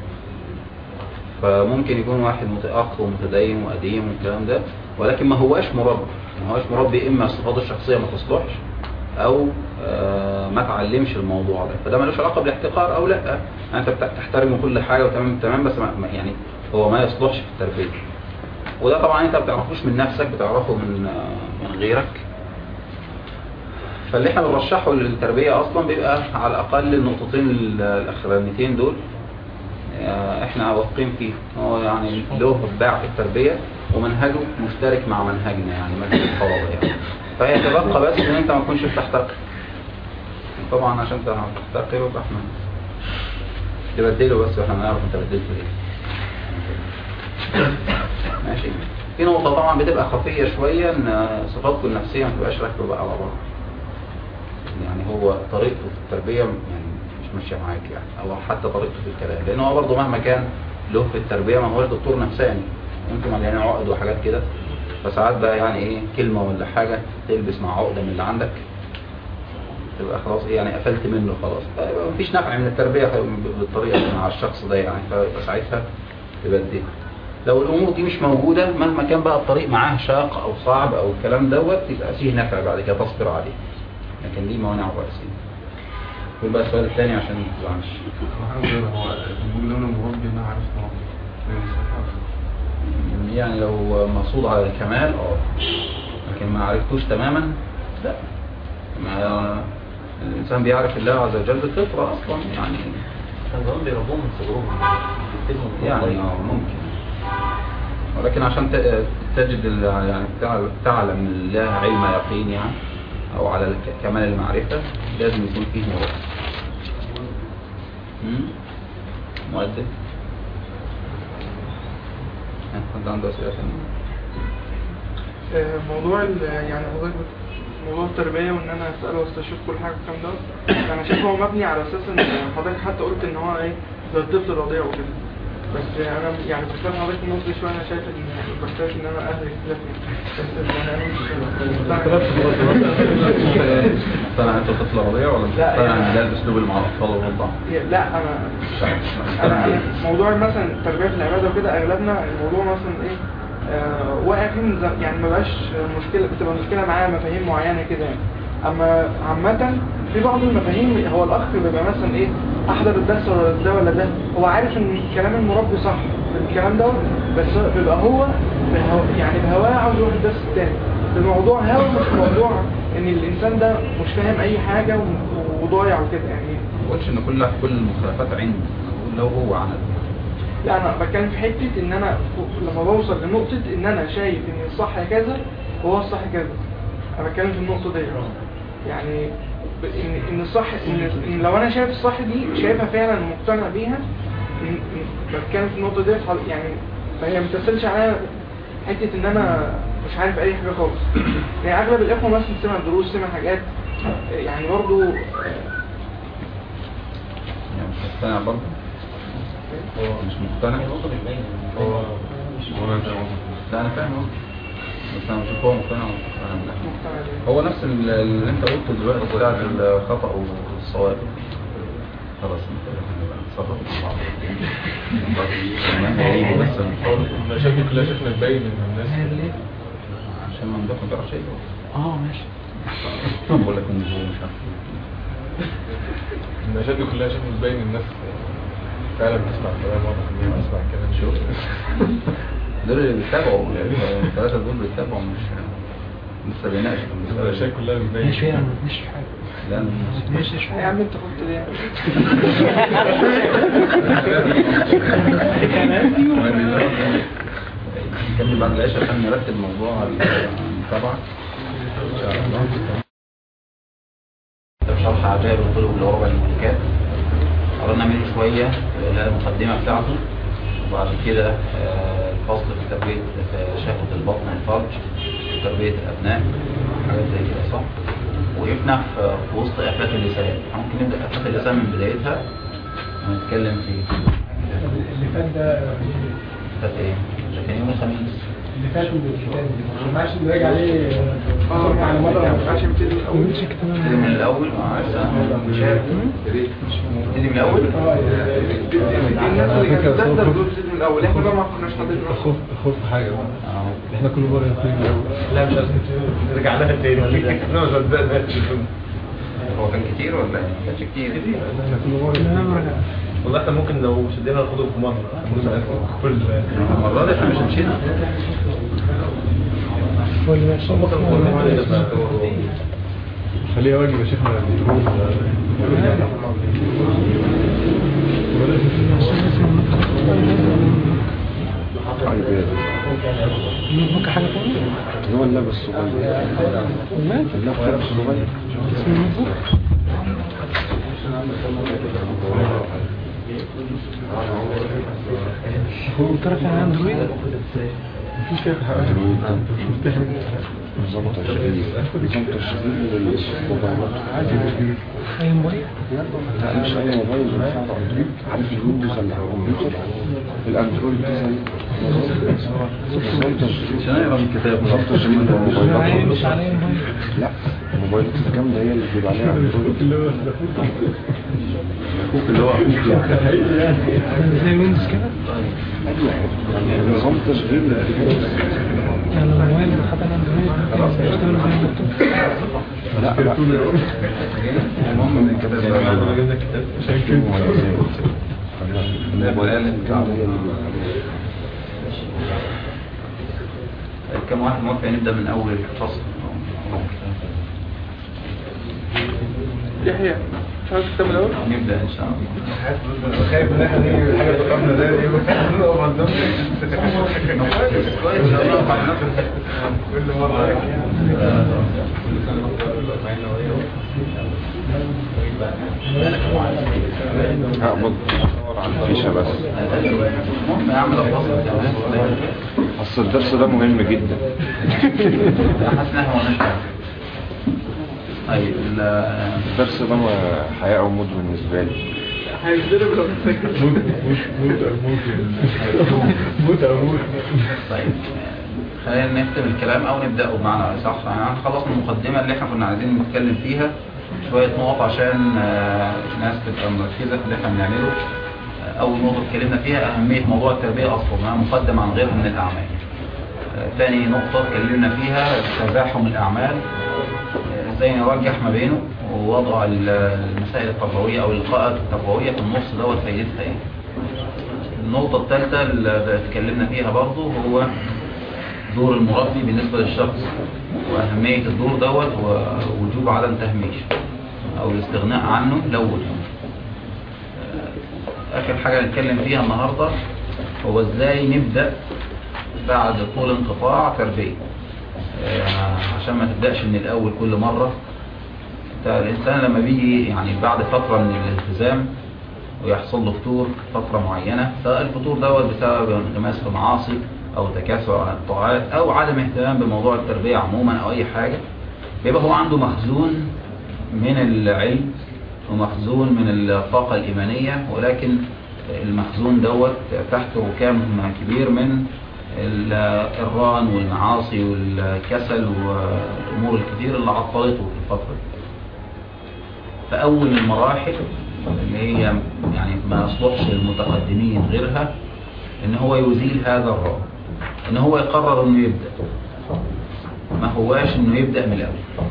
فممكن يكون واحد متأخ ومتدين وقديم والكلام ده ولكن ما هواش مربي ما هواش مربي إما صفاته الشخصية ما تصلحش أو آه، ما تعلمش الموضوع ده فده ملوش علاقة بالاحتقار أو لا يعني أنت بت- تحترم كل حاجة وتمام تمام بس ما ما- يعني هو ما يصلحش في التربية وده طبعا انت ما بتعرفوش من نفسك بتعرفه من آه، من غيرك فاللي احنا بنرشحه للتربية اصلا بيبقى على الاقل النقطتين ال- الاخرانيتين دول آه، احنا واثقين فيه هو يعني له باع في التربية ومنهجه مشترك مع منهجنا يعني منهج الطلبة يعني فهي تبقى بس ان انت ما تكونش بتحتقر طبعا عشان انت تحتقر يبقى احنا تبدله بس واحنا نعرف انت بدلته ليه ماشي في نقطة طبعا بتبقى خفية شوية ان صفاتكم النفسية ما تبقاش راكبة بقى على بعض يعني هو طريقته في التربية يعني مش ماشية معاك يعني او حتى طريقته في الكلام لان هو برضه مهما كان له في التربية ما هوش دكتور نفساني انتم مليانين عقد وحاجات كده فساعات بقى يعني ايه كلمة ولا حاجة تلبس مع عقدة من اللي عندك تبقى خلاص ايه يعني قفلت منه خلاص فيبقى مفيش نفع من التربية بالطريقة دي مع الشخص ده يعني فيبقى ساعتها تبدله لو الامور دي مش موجودة مهما كان بقى الطريق معاه شاق او صعب او الكلام دوت يبقى فيه نفع بعد كده تصبر عليه لكن دي موانع رئيسية قول بقى السؤال الثاني عشان ما تزعلش الحمد لله هو بيقول لو انا مربي انا عارف مربي يعني لو مقصود على الكمال اه لكن ما عرفتوش تماما لا ما الانسان بيعرف الله عز وجل بالفطرة اصلا يعني كان زمان بيربوهم من صغرهم بيكتبهم يعني اه ممكن ولكن عشان ت- تجد ال- يعني تع- تعلم الله علم يقين يعني او على الك- كمال المعرفة لازم يكون فيه مراد مم؟ مؤدب حد عنده اسئله ثانيه آه، موضوع ال- يعني حضرتك بت- موضوع التربية وان انا اسأله واستشير كل حاجة والكلام ده انا شايف هو مبني على اساس ان حضرتك حتى قلت ان هو ايه زي الطفل الرضيع وكده بس انا يعني بختار حضرتك النقطة دي شوية انا شايف ان بحتاج ان انا اهل اختلاف بس يعني انا مش مقتنع انت طفل رضيع ولا مش لا، مقتنع يعني- ان ده الاسلوب اللي مع الاطفال والرضع لا انا انا انا موضوع مثلا التربيه في العباده وكده اغلبنا الموضوع مثلا ايه آه واقع فيه من زم- يعني ما بقاش مشكله بتبقى مشكله معايا مفاهيم معينه كده يعني اما عامه في بعض المفاهيم هو الاخ بيبقى مثلا ايه احضر الدرس ولا ده ولا ده هو عارف ان كلام المربي صح الكلام ده بس بيبقى هو بهو يعني بهواه عاوز يروح الدرس التاني الموضوع هوا مش موضوع ان الانسان ده مش فاهم اي حاجه و- وضايع وكده يعني ما بقولش ان كل كل المخالفات عند أنا بقول لو هو عند لا انا بتكلم في حته ان انا ف- لما بوصل لنقطه ان انا شايف ان الصح كذا وهو الصح كذا انا بتكلم في النقطه دي يعني ب- ان ان الصح ان, إن لو انا شايف الصح دي شايفها فعلا مقتنع بيها إن- إن- بتكلم في النقطه دي خل- يعني فهي ما تمثلش عليا حته ان انا مش عارف اي حاجه خالص يعني اغلب الاخوه مثلا سمع دروس سمع حاجات يعني برضو يعني مش مقتنع برضه مش مقتنع هو هو انت لا انا فاهم قصدك. بس انا بشوف هو مقتنع ولا مش مقتنع بالله. مقتنع بيها هو نفس ال- اللي انت قلته دلوقتي بتاع الخطأ والصواب خلاص انت هنبقى نتصرف مع بعض كمان هيجي بس المشاكل كلها شفنا تبين ان الناس عشان ما ندخل بقى شيء اه ماشي بقول لك ان هو مش عارف المشاكل كلها شفنا تبين الناس فعلا بتسمع الكلام واضح ان هي بتسمع الكلام شو دول اللي بيتابعوا الثلاثة دول بيتابعوا مش لسه بيناقشوا في المسألة المشاكل دي. كلها بتبين ماشي انا مش في حاجه لا أنا- ماشي يا عم انت قلت ليه نتكلم بعد العشاء عشان نرتب موضوع المتابعة إن شاء الله ده شرح عجائب القلوب لربع الانتكاك قررنا نعمله شوية اللي هي المقدمة بتاعته وبعد كده آه، الفصل في تربية في شهوة البطن والفرج في تربية الأبناء حاجات زي كده صح؟ وقفنا في في وسط آفات اللسان ممكن نبدأ آفات اللسان من بدايتها ونتكلم فيه اللي فات ده آفات إيه؟ ده كان يوم الخميس اللي فات بالكتاب ما ينفعش نراجع عليه اه على مدى عشان نبتدي من الاول نبتدي من الأول معلش أنا مش عارف نبتدي من الأول الناس اللي كانت بتحضر دول نبتدي من الاول احنا بقى ما كناش حاضرين خوف خوف حاجة بقى أهو. احنا كل مرة نبتدي من الأول لا مش قصدي نرجع لها تاني احنا مش هنبدأ هو كان كتير ولا إيه؟ ما كانش كتير احنا كل مرة والله احنا ممكن لو شدينا ناخده في مرة ممكن كل المرة دي احنا مش مشينا خليها واجب يا شيخنا ممكن حاجه تانية هو اللبس الصغير اللبس الصغير اسمه المنظور طرف على اندرويد نظام تشغيل نظام تشغيل للموبايلات اي موبايل لا مش اي موبايل ينفع عارف الويندوز اللي على الكمبيوتر الاندرويد ده زي نظام تشغيل عشان نقرا من الكتاب نظام تشغيل للموبايلات مش عليه موبايل لا الموبايلات الجامدة هي اللي بيبقى عليها اندرويد اخوك اللي هو اخوك يعني زي ويندوز كده ايوه يعني نظام تشغيل للجهاز. يعني لو الموبايل بيتحط على اندرويد بيشتغل زي اللابتوب لا لا المهم من الكتاب الموبايلات الجامدة هي اللي بيبقى عليها كم واحد موافق نبدأ من أول الفصل يحيى مش عارف تكتب من الاول نبدأ إن شاء الله خايف ان احنا نيجي الحاجة اللي قبلنا ده دي نقف عندهم كويس كويس إن شاء الله مع نفسك. كل مرة هقبض الفيشة بس المهم أعمل الفصل كمان اصل الدرس ده مهم جدا حاسس إن إحنا ما قلناش حاجة. طيب ال- الدرس ده ما- حياة او موت بالنسبة لي هيتضرب لو مسكت موت موت موت موت موت او موت طيب خلينا نختم الكلام او نبداه بمعنى صح يعني خلصنا المقدمه اللي احنا كنا عايزين نتكلم فيها شويه نقط عشان آه، الناس تبقى مركزه في اللي احنا بنعمله آه، اول نقطه اتكلمنا فيها اهميه موضوع التربيه اصلا انها مقدم عن غيرها من الاعمال آه، ثاني نقطه اتكلمنا فيها تزاحم الاعمال آه، ازاي نرجح ما بينه ووضع ال- المسائل التربويه او اللقاءات التربويه في النص دوت فايدتها ايه النقطة الثالثة اللي اتكلمنا فيها برضو هو دور المربي بالنسبة للشخص وأهمية الدور دوت ووجوب عدم تهميشه أو الاستغناء عنه لو وجد آخر حاجة نتكلم فيها النهاردة هو ازاي نبدأ بعد طول انقطاع تربية آه، عشان ما تبدأش من الأول كل مرة انت الإنسان لما بيجي يعني بعد فترة من الالتزام ويحصل له فتور فترة معينة سواء الفتور دوت بسبب انغماس في معاصي أو تكاسل عن الطاعات أو عدم اهتمام بموضوع التربية عموما أو أي حاجة بيبقى هو عنده مخزون من العلم ومخزون من الطاقة الإيمانية ولكن المخزون دوت تحت ركام كبير من الإران والمعاصي والكسل والأمور الكثير اللي عطلته في الفترة دي فأول المراحل اللي هي يعني ما يصلحش المتقدمين غيرها ان هو يزيل هذا الرابط ان هو يقرر انه يبدأ ما هواش انه يبدأ من الاول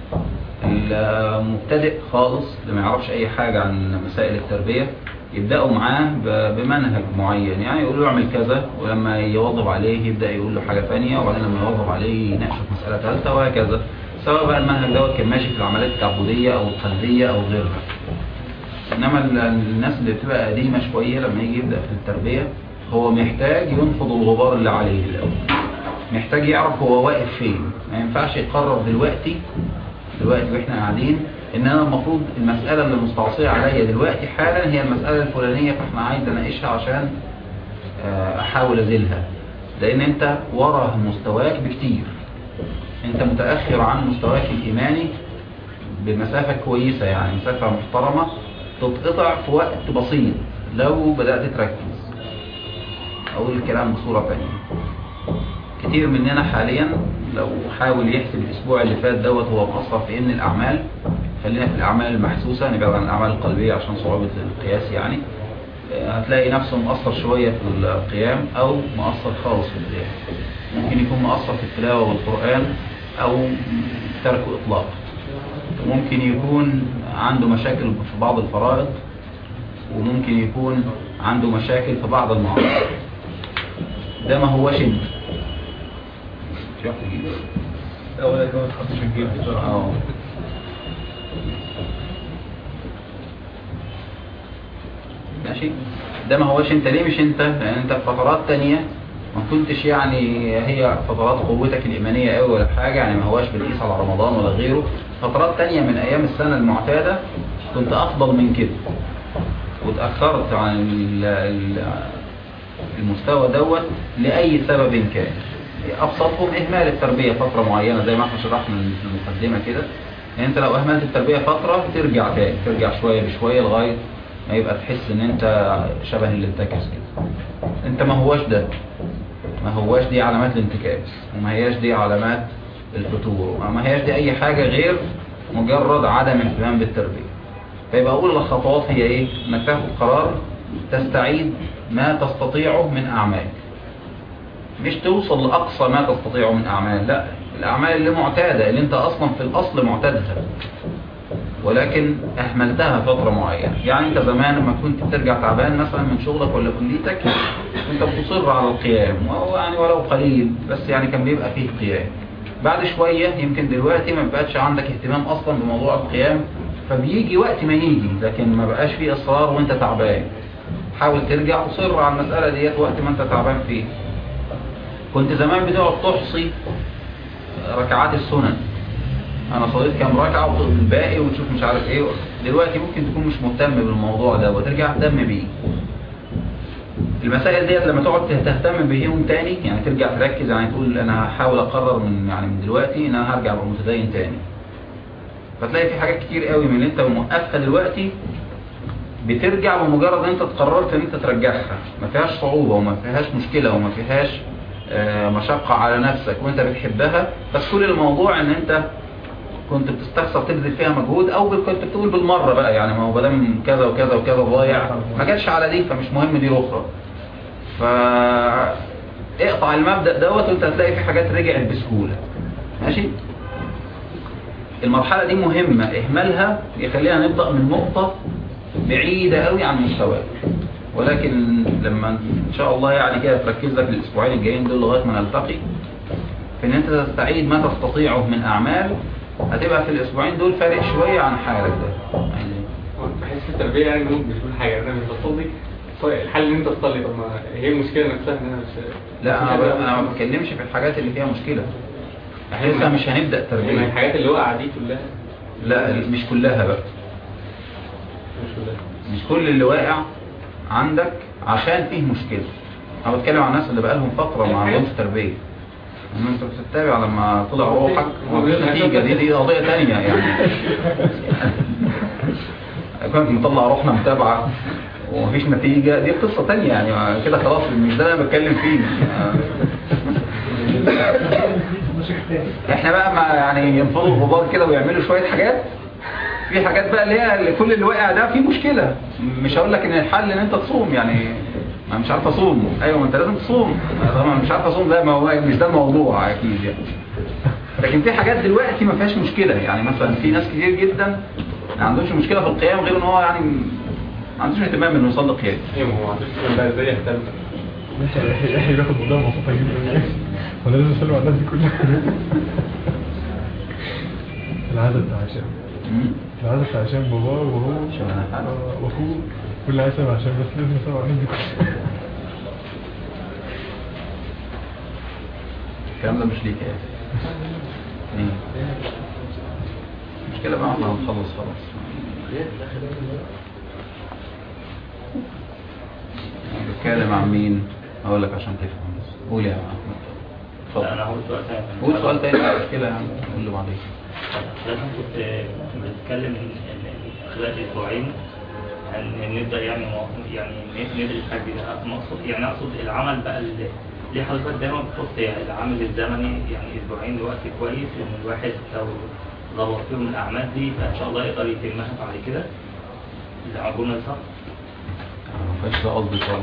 المبتدئ خالص اللي ما يعرفش اي حاجة عن مسائل التربية يبدأوا معاه ب- بمنهج معين يعني يقول له اعمل كذا ولما يواظب عليه يبدأ يقول له حاجة ثانية وبعدين لما يواظب عليه يناقشه في مسألة ثالثة وهكذا سواء بقى المنهج دوت كان ماشي في العمليات التعبدية او القلبية او غيرها انما ال- الناس اللي بتبقى قديمة شوية لما يجي يبدأ في التربية هو محتاج ينفض الغبار اللي عليه الاول محتاج يعرف هو واقف فين ما ينفعش يقرر دلوقتي دلوقتي واحنا قاعدين ان انا المفروض المسألة اللي مستعصية عليا دلوقتي حالا هي المسألة الفلانية فاحنا عايز اناقشها عشان آه، احاول ازيلها لان انت ورا مستواك بكتير انت متأخر عن مستواك الايماني بمسافة كويسة يعني مسافة محترمة تتقطع في وقت بسيط لو بدأت تركز اقول الكلام بصورة تانية كتير مننا حاليا لو حاول يحسب الاسبوع اللي فات دوت هو مقصر في ان الاعمال خلينا في الاعمال المحسوسة نبعد عن الاعمال القلبية عشان صعوبة القياس يعني آه، هتلاقي نفسه مقصر شوية في القيام او مقصر خالص في القيام ممكن يكون مقصر في التلاوة والقرآن او تركه اطلاقا ممكن يكون عنده مشاكل في بعض الفرائض وممكن يكون عنده مشاكل في بعض المعاصي ده ما هوش انت مش عارف تجيب أول إجابة تحطش في الجيب بسرعة اه ماشي ده ما هوش انت ليه مش انت لان انت في فترات تانية ما كنتش يعني هي فترات قوتك الإيمانية قوي ولا حاجة يعني ما هواش بالقيس على رمضان ولا غيره فترات تانية من أيام السنة المعتادة كنت أفضل من كده وتأخرت عن ال- ال- المستوى دوت لأي سبب كان أبسطهم إهمال التربية فترة معينة زي ما احنا شرحنا في المقدمة كده يعني أنت لو أهملت التربية فترة ترجع تاني ترجع شوية بشوية لغاية ما يبقى تحس إن أنت شبه اللي انتكس كده أنت ما هواش ده ما هواش دي علامات الانتكاس وما هياش دي علامات الفتور وما هياش دي أي حاجة غير مجرد عدم اهتمام بالتربية فيبقى أقول الخطوات هي إيه؟ إنك تاخد قرار تستعيد ما تستطيعه من أعمال مش توصل لأقصى ما تستطيعه من أعمال لا الأعمال اللي معتادة اللي أنت أصلا في الأصل معتادها ولكن أهملتها فترة معينة يعني أنت زمان لما كنت بترجع تعبان مثلا من شغلك ولا كليتك أنت بتصر على القيام وهو يعني ولو قليل بس يعني كان بيبقى فيه قيام بعد شوية يمكن دلوقتي ما بقتش عندك اهتمام أصلا بموضوع القيام فبيجي وقت ما يجي لكن ما بقاش فيه إصرار وأنت تعبان حاول ترجع وصر على المسألة ديت وقت ما أنت تعبان فيه كنت زمان بتقعد تحصي ركعات السنن انا صليت كام ركعه وطول الباقي وتشوف مش عارف ايه دلوقتي ممكن تكون مش مهتم بالموضوع ده وترجع تهتم بيه المسائل ديت لما تقعد تهتم بيهم تاني يعني ترجع تركز يعني تقول انا هحاول اقرر من يعني من دلوقتي ان انا هرجع ابقى متدين تاني فتلاقي في حاجات كتير قوي من اللي انت موقفها دلوقتي بترجع بمجرد ان انت قررت ان انت ترجعها ما فيهاش صعوبة وما فيهاش مشكلة وما فيهاش آه، مشقة على نفسك وانت بتحبها بس كل الموضوع ان انت كنت بتستخسر تبذل فيها مجهود او كنت بتقول بالمرة بقى يعني ما هو بدام كذا وكذا وكذا ضايع ما جاتش على دي فمش مهم دي الاخرى ف اقطع المبدأ دوت وانت هتلاقي في حاجات رجعت بسهولة ماشي المرحلة دي مهمة اهمالها يخلينا نبدأ من نقطة بعيدة قوي عن مستواك ولكن لما ان شاء الله يعني كده تركز لك الاسبوعين الجايين دول لغايه ما نلتقي في ان انت تستعيد ما تستطيعه من اعمال هتبقى في الاسبوعين دول فارق شويه عن حالك ده يعني بحس في التربية يعني إنهم مش بيقول حاجة أنا مش بصلي طيب الحل إن أنت تصلي طب ما هي المشكلة نفسها إن أنا مش لا انا ب- انا ما بتكلمش في الحاجات اللي فيها مشكله احنا لسه مش هنبدا يعني تربيه الحاجات اللي وقع دي كلها لا مش كلها بقى مش كلها مش كل اللي واقع عندك عشان فيه مشكلة انا بتكلم عن الناس اللي بقالهم فترة ما عندهمش تربية ان انت بتتابع لما طلع روحك ومفيش نتيجة دي دي قضية تانية يعني كنت مطلع روحنا متابعة ومفيش نتيجة دي قصة تانية يعني كده خلاص مش ده اللي انا بتكلم فيه احنا بقى ما يعني ينفضوا الغبار كده ويعملوا شوية حاجات في حاجات بقى اللي هي اللي كل اللي واقع ده فيه مشكلة مش هقول لك ان الحل ان انت تصوم يعني ما مش عارف اصوم ايوه ما انت لازم تصوم طبعا مش عارف اصوم ده ما هو مش ده الموضوع اكيد يعني لكن في حاجات دلوقتي ما فيهاش مشكلة يعني مثلا في ناس كتير جدا ما عندهمش مشكلة في القيام غير ان هو يعني ما عندوش اهتمام انه يصلي قيام ايوه ما هو عندوش كده بقى ازاي يهتم ماشي يحيى بياخد موضوع مبسوطة جدا وانا لازم اسلم على الناس دي كلها العدد بتاع هشام مم. العدد بتاع هشام باباه وهو شبه آه، واخوه كل عايز اسلم عشان بس لازم اسلم على الناس دي كلها الكلام ده مش ليك يا ايه مشكلة بقى احنا هنخلص خلاص بتكلم عن مين اقول لك عشان تفهم بس قول يا احمد اتفضل انا هقول سؤال تاني قول سؤال تاني مش مشكلة يعني قول له بعدين لازم كنت بتكلم إن- إن خلال اسبوعين ان نبدا يعني مو- يعني ن- ندرس حاجه جديدة. مقصود يعني اقصد العمل بقى اللي ليه حضرتك دايما بتحط العامل الزمني يعني اسبوعين لوقت كويس ان الواحد لو ظبط فيهم الاعمال دي فان شاء الله يقدر يتمها بعد كده اللي عقولنا صح ما فيش ده قصدي خالص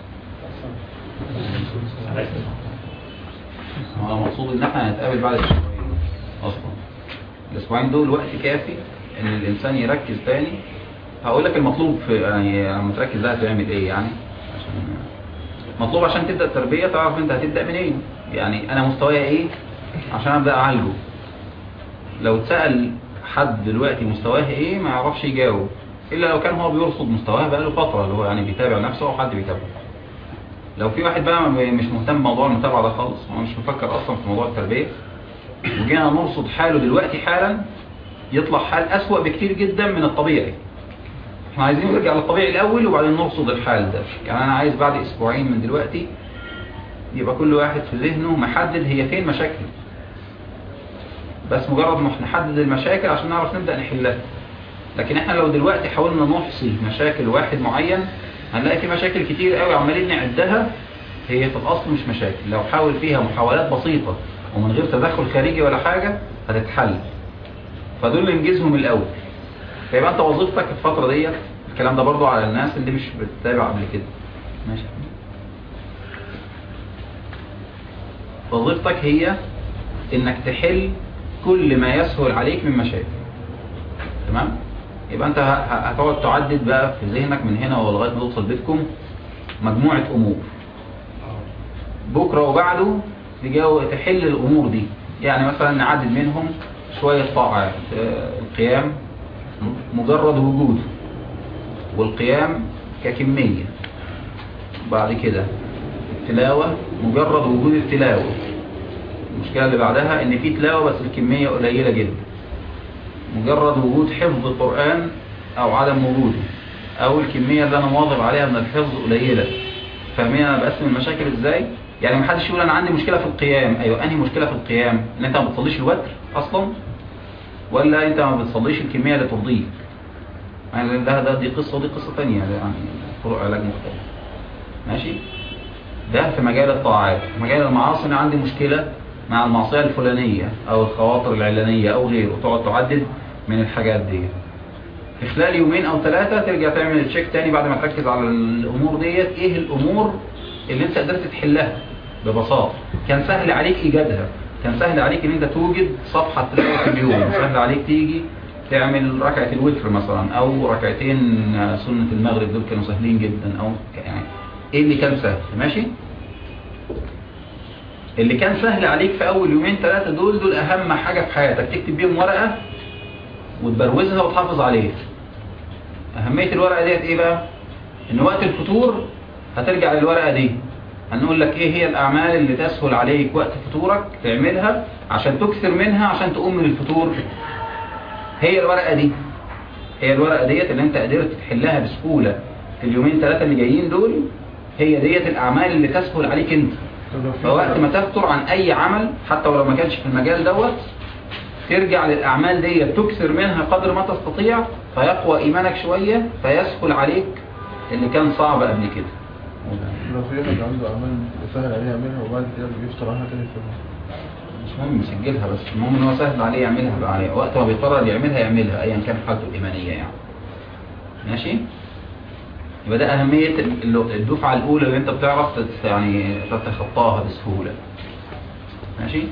هو مقصود ان احنا هنتقابل بعد اسبوعين اصلا الاسبوعين دول وقت كافي ان الانسان يركز تاني هقول لك المطلوب في يعني لما تركز ده هتعمل ايه يعني عشان مطلوب عشان تبدا التربيه تعرف انت هتبدا منين يعني انا مستواي ايه عشان ابدا اعالجه لو اتسال حد دلوقتي مستواه ايه ما يعرفش يجاوب الا لو كان هو بيرصد مستواه بقاله فتره اللي هو يعني بيتابع نفسه او حد بيتابعه لو في واحد بقى ما- مش مهتم بموضوع المتابعه ده خالص هو مش مفكر اصلا في موضوع التربيه وجينا نرصد حاله دلوقتي حالا يطلع حال اسوأ بكتير جدا من الطبيعي احنا عايزين نرجع للطبيعي الاول وبعدين نرصد الحال ده يعني انا عايز بعد اسبوعين من دلوقتي يبقى كل واحد في ذهنه محدد هي فين مشاكله بس مجرد ما نحدد المشاكل عشان نعرف نبدأ نحلها لكن احنا لو دلوقتي حاولنا نحصي مشاكل واحد معين هنلاقي في مشاكل كتير قوي عمالين نعدها هي في الاصل مش مشاكل لو حاول فيها محاولات بسيطة ومن غير تدخل خارجي ولا حاجة هتتحل فدول اللي ننجزهم الاول فيبقى انت وظيفتك الفترة ديت الكلام ده برضو على الناس اللي مش بتتابع قبل كده ماشي وظيفتك هي انك تحل كل ما يسهل عليك من مشاكل تمام يبقى انت ه- ه- هتقعد تعدد بقى في ذهنك من هنا ولغايه ما توصل بيتكم مجموعه امور بكره وبعده تجاو تحل الامور دي يعني مثلا نعدد منهم شويه طاعات آه، القيام مجرد وجوده والقيام ككميه بعد كده التلاوه مجرد وجود التلاوه المشكله اللي بعدها ان في تلاوه بس الكميه قليله جدا مجرد وجود حفظ القرآن أو عدم وجوده أو الكمية اللي أنا مواظب عليها من الحفظ قليلة فاهمين أنا بقسم المشاكل إزاي؟ يعني محدش يقول أنا عندي مشكلة في القيام أيوة أنهي مشكلة في القيام؟ إن أنت ما بتصليش الوتر أصلا ولا أنت ما بتصليش الكمية اللي ترضيك يعني ده ده دي قصة ودي قصة تانية يعني طرق علاج مختلفة ماشي؟ ده في مجال الطاعات مجال المعاصي أنا عندي مشكلة مع المعصية الفلانية أو الخواطر العلانية أو غيره تقعد تعدد من الحاجات دي في خلال يومين أو ثلاثة ترجع تعمل تشيك تاني بعد ما تركز على الأمور ديت إيه الأمور اللي أنت قدرت تحلها ببساطة كان سهل عليك إيجادها كان سهل عليك إن أنت توجد صفحة تلاقي في اليوم سهل عليك تيجي تعمل ركعة الوتر مثلا او ركعتين سنة المغرب دول كانوا سهلين جدا او يعني ايه اللي كان سهل ماشي اللي كان سهل عليك في اول يومين ثلاثة دول دول اهم حاجة في حياتك تكتب بيهم ورقة وتبروزها وتحافظ عليها اهمية الورقة ديت ايه بقى ان وقت الفطور هترجع للورقة دي هنقول لك ايه هي الاعمال اللي تسهل عليك وقت فطورك تعملها عشان تكثر منها عشان تقوم من الفطور هي الورقة دي هي الورقة ديت اللي انت قدرت تحلها بسهولة في اليومين ثلاثة اللي جايين دول هي ديت الاعمال اللي تسهل عليك انت فوقت ما تفطر عن اي عمل حتى ولو ما كانش في المجال دوت ترجع للاعمال ديت تكثر منها قدر ما تستطيع فيقوى ايمانك شوية فيسهل عليك اللي كان صعب قبل كده لو في واحد عنده أعمال سهل عليه يعملها وبعد كده بيفطر عنها تاني في مش مهم يسجلها بس المهم ان هو سهل عليه يعملها بقى عليه وقت ما بيقرر يعملها يعملها ايا كان حالته الايمانيه يعني ماشي يبقى ده اهميه ال- الدفعه الاولى اللي انت بتعرف تت- يعني تتخطاها بسهوله ماشي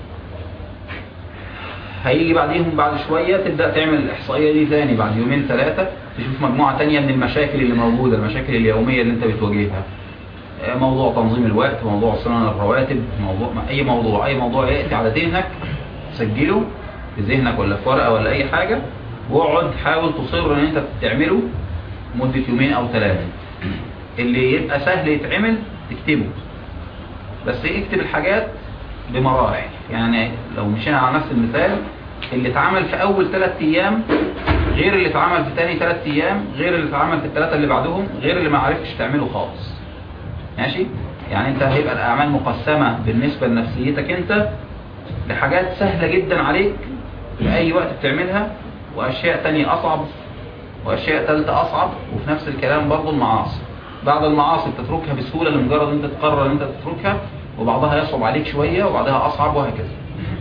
هيجي بعديهم بعد شويه تبدا تعمل الاحصائيه دي تاني بعد يومين ثلاثه تشوف مجموعه تانية من المشاكل اللي موجوده المشاكل اليوميه اللي انت بتواجهها موضوع تنظيم الوقت موضوع سنن الرواتب موضوع اي موضوع اي موضوع ياتي على ذهنك سجله في ذهنك ولا في ورقه ولا اي حاجه واقعد حاول تصر ان انت تعمله مده يومين او ثلاثه اللي يبقى سهل يتعمل تكتبه بس اكتب الحاجات بمراحل يعني لو مشينا على نفس المثال اللي اتعمل في اول ثلاث ايام غير اللي اتعمل في تاني ثلاث ايام غير اللي اتعمل في الثلاثه اللي بعدهم غير اللي ما عرفتش تعمله خالص ماشي يعني انت هيبقى الاعمال مقسمة بالنسبة لنفسيتك انت لحاجات سهلة جدا عليك في اي وقت بتعملها واشياء تانية اصعب واشياء تالتة اصعب وفي نفس الكلام برضو المعاصي بعض المعاصي بتتركها بسهولة لمجرد انت تقرر ان انت تتركها وبعضها يصعب عليك شوية وبعضها اصعب وهكذا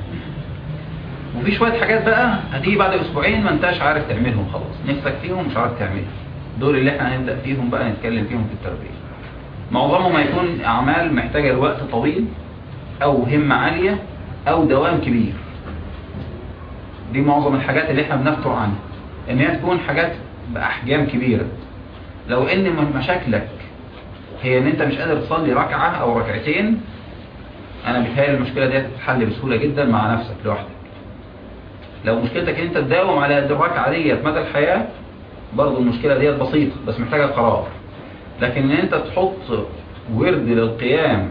وفي شوية حاجات بقى هتيجي بعد اسبوعين ما انتش عارف تعملهم خلاص نفسك فيهم مش عارف تعملهم دول اللي احنا هنبدأ فيهم بقى نتكلم فيهم في التربية معظمهم هيكون أعمال محتاجة لوقت طويل أو همة عالية أو دوام كبير دي معظم الحاجات اللي احنا بنفتر عنها ان هي تكون حاجات بأحجام كبيرة لو ان من مشاكلك هي ان انت مش قادر تصلي ركعة او ركعتين انا بيتهيألي المشكلة دي تتحل بسهولة جدا مع نفسك لوحدك لو مشكلتك ان انت تداوم على الركعة ديت مدى الحياة برضو المشكلة ديت بسيطة بس محتاجة قرار لكن ان انت تحط ورد للقيام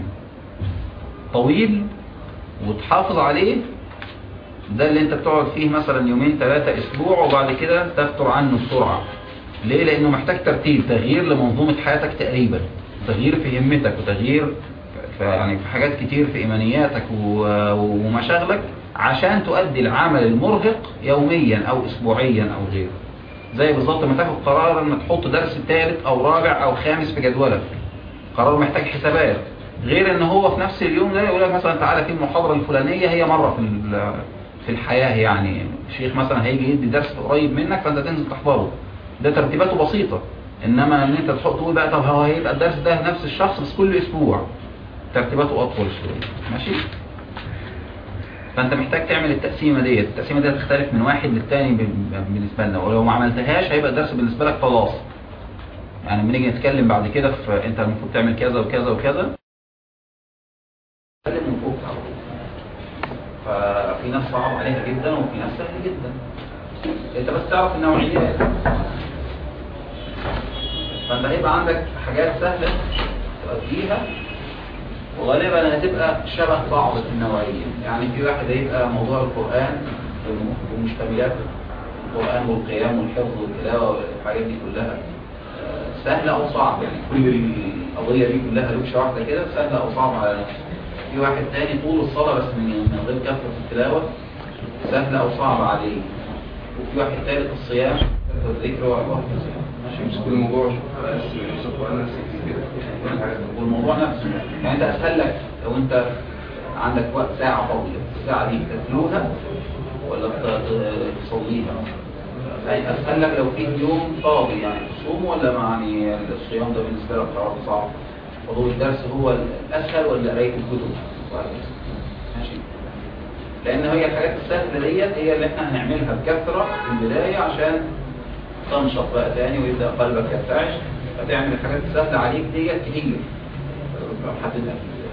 طويل وتحافظ عليه ده اللي انت بتقعد فيه مثلا يومين ثلاثة اسبوع وبعد كده تفتر عنه بسرعة ليه لانه محتاج ترتيب تغيير لمنظومة حياتك تقريبا تغيير في همتك وتغيير في يعني في حاجات كتير في ايمانياتك و- ومشاغلك عشان تؤدي العمل المرهق يوميا او اسبوعيا او غيره زي بالظبط ما تاخد قرار انك تحط درس ثالث او رابع او خامس في جدولك قرار محتاج حسابات غير ان هو في نفس اليوم ده يقول لك مثلا تعالى في المحاضرة الفلانية هي مرة في ال- في الحياة يعني الشيخ مثلا هيجي يدي درس قريب منك فانت تنزل تحضره ده ترتيباته بسيطة انما ان انت تحط تقول بقى طب هو هيبقى الدرس ده نفس الشخص بس كل اسبوع ترتيباته اطول شوية ماشي فانت محتاج تعمل التقسيمه ديت التقسيمه دي هتختلف من واحد للتاني ب- بالنسبه لنا ولو ما عملتهاش هيبقى الدرس بالنسبه لك خلاص يعني لما نيجي نتكلم بعد كده في انت المفروض تعمل كذا وكذا وكذا نتكلم من فوق على طول. ففي ناس صعب عليها جدا وفي ناس سهل جدا انت بس تعرف النوعيات فانت هيبقى عندك حاجات سهله تؤديها وغالبا هتبقى شبه بعض في النوعية يعني في واحد هيبقى موضوع القرآن ومشتملات القرآن والقيام والحفظ والتلاوة والحاجات دي كلها آه، سهلة أو صعبة يعني كل القضية دي كلها لوشة واحدة كده سهلة أو صعبة على نفسه في واحد تاني طول الصلاة بس من من غير كثرة التلاوة سهلة أو صعبة عليه وفي واحد ثالث الصيام كثرة الذكر وعبارة مش مش كل موضوع بس يوسف القرآن نفسه كده كل حاجة والموضوع نفسه يعني انت اسهل لك لو انت عندك وقت ساعة فاضية الساعة دي تتلوها ولا ت- ت- تصليها أي اسهل لك لو في يوم فاضي يعني تصوم ولا يعني الصيام ده بالنسبة لك قرار صعب حضور الدرس هو الاسهل ولا قراية الكتب وهكذا. ماشي لان هي الحاجات السهله ديت هي اللي احنا هنعملها بكثره في البدايه عشان تنشط بقى تاني ويبدا قلبك يرتعش فتعمل الحاجات السهله عليك ديت كتير حددها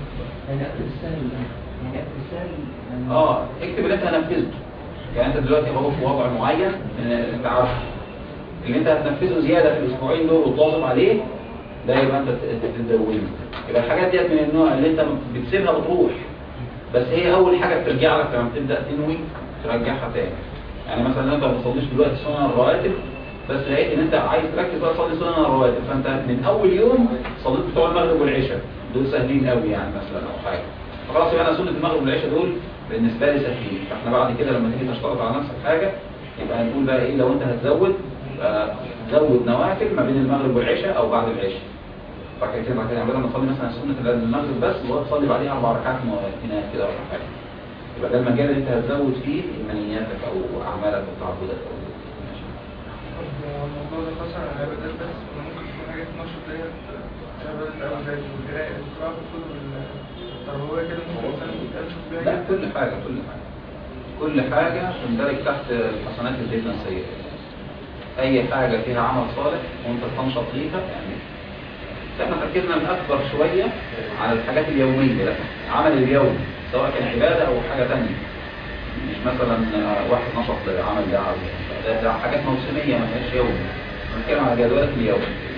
اه اكتب اللي انت هنفذه يعني انت دلوقتي اهو في وضع معين آه، انت عارفه اللي انت هتنفذه زياده في الاسبوعين دول وتواظب عليه ده يبقى انت تدونه يبقى الحاجات ديت من النوع اللي انت بتسيبها بتروح بس هي اول حاجه بترجع لك لما بتبدا تنوي ترجعها تاني يعني مثلا انت ما بتصليش دلوقتي سنن الرواتب بس لقيت ان انت عايز تركز بقى تصلي سنن الرواتب فانت من اول يوم صليت بتوع المغرب والعشاء دول سهلين قوي يعني مثلا او حاجه فخلاص يبقى انا سنه المغرب والعشاء دول بالنسبه لي سهلين فاحنا بعد كده لما تيجي تشتغل على نفسك حاجه يبقى هنقول بقى ايه لو انت هتزود يبقى زود نوافل ما بين المغرب والعشاء او بعد العشاء فكده كده بعد كده يعني بدل ما تصلي مثلا سنه المغرب بس وتصلي بعديها اربع ركعات هناك كده ولا حاجه يبقى ده المجال اللي انت هتزود فيه ايمانياتك او اعمالك وتعبدك او ماشي. الموضوع ده خاص على العبادات بس ولا ممكن تكون حاجات نشط ديت عبادات أو زي القراءة القراءة في الكتب التربوية كده ممكن الإنسان يشوف بيها لا كل حاجة كل حاجة كل حاجة تندرج تحت الحسنات الجدا سيئة أي حاجة فيها عمل صالح وأنت تنشط ليها يعني احنا تركيزنا الأكبر شوية على الحاجات اليومية لا عمل اليوم سواء كان عبادة أو حاجة تانية مش مثلا آه، واحد نشط لعمل ده عزم ده, ده حاجات موسمية ما فيهاش يوم بنتكلم على جدولات اليوم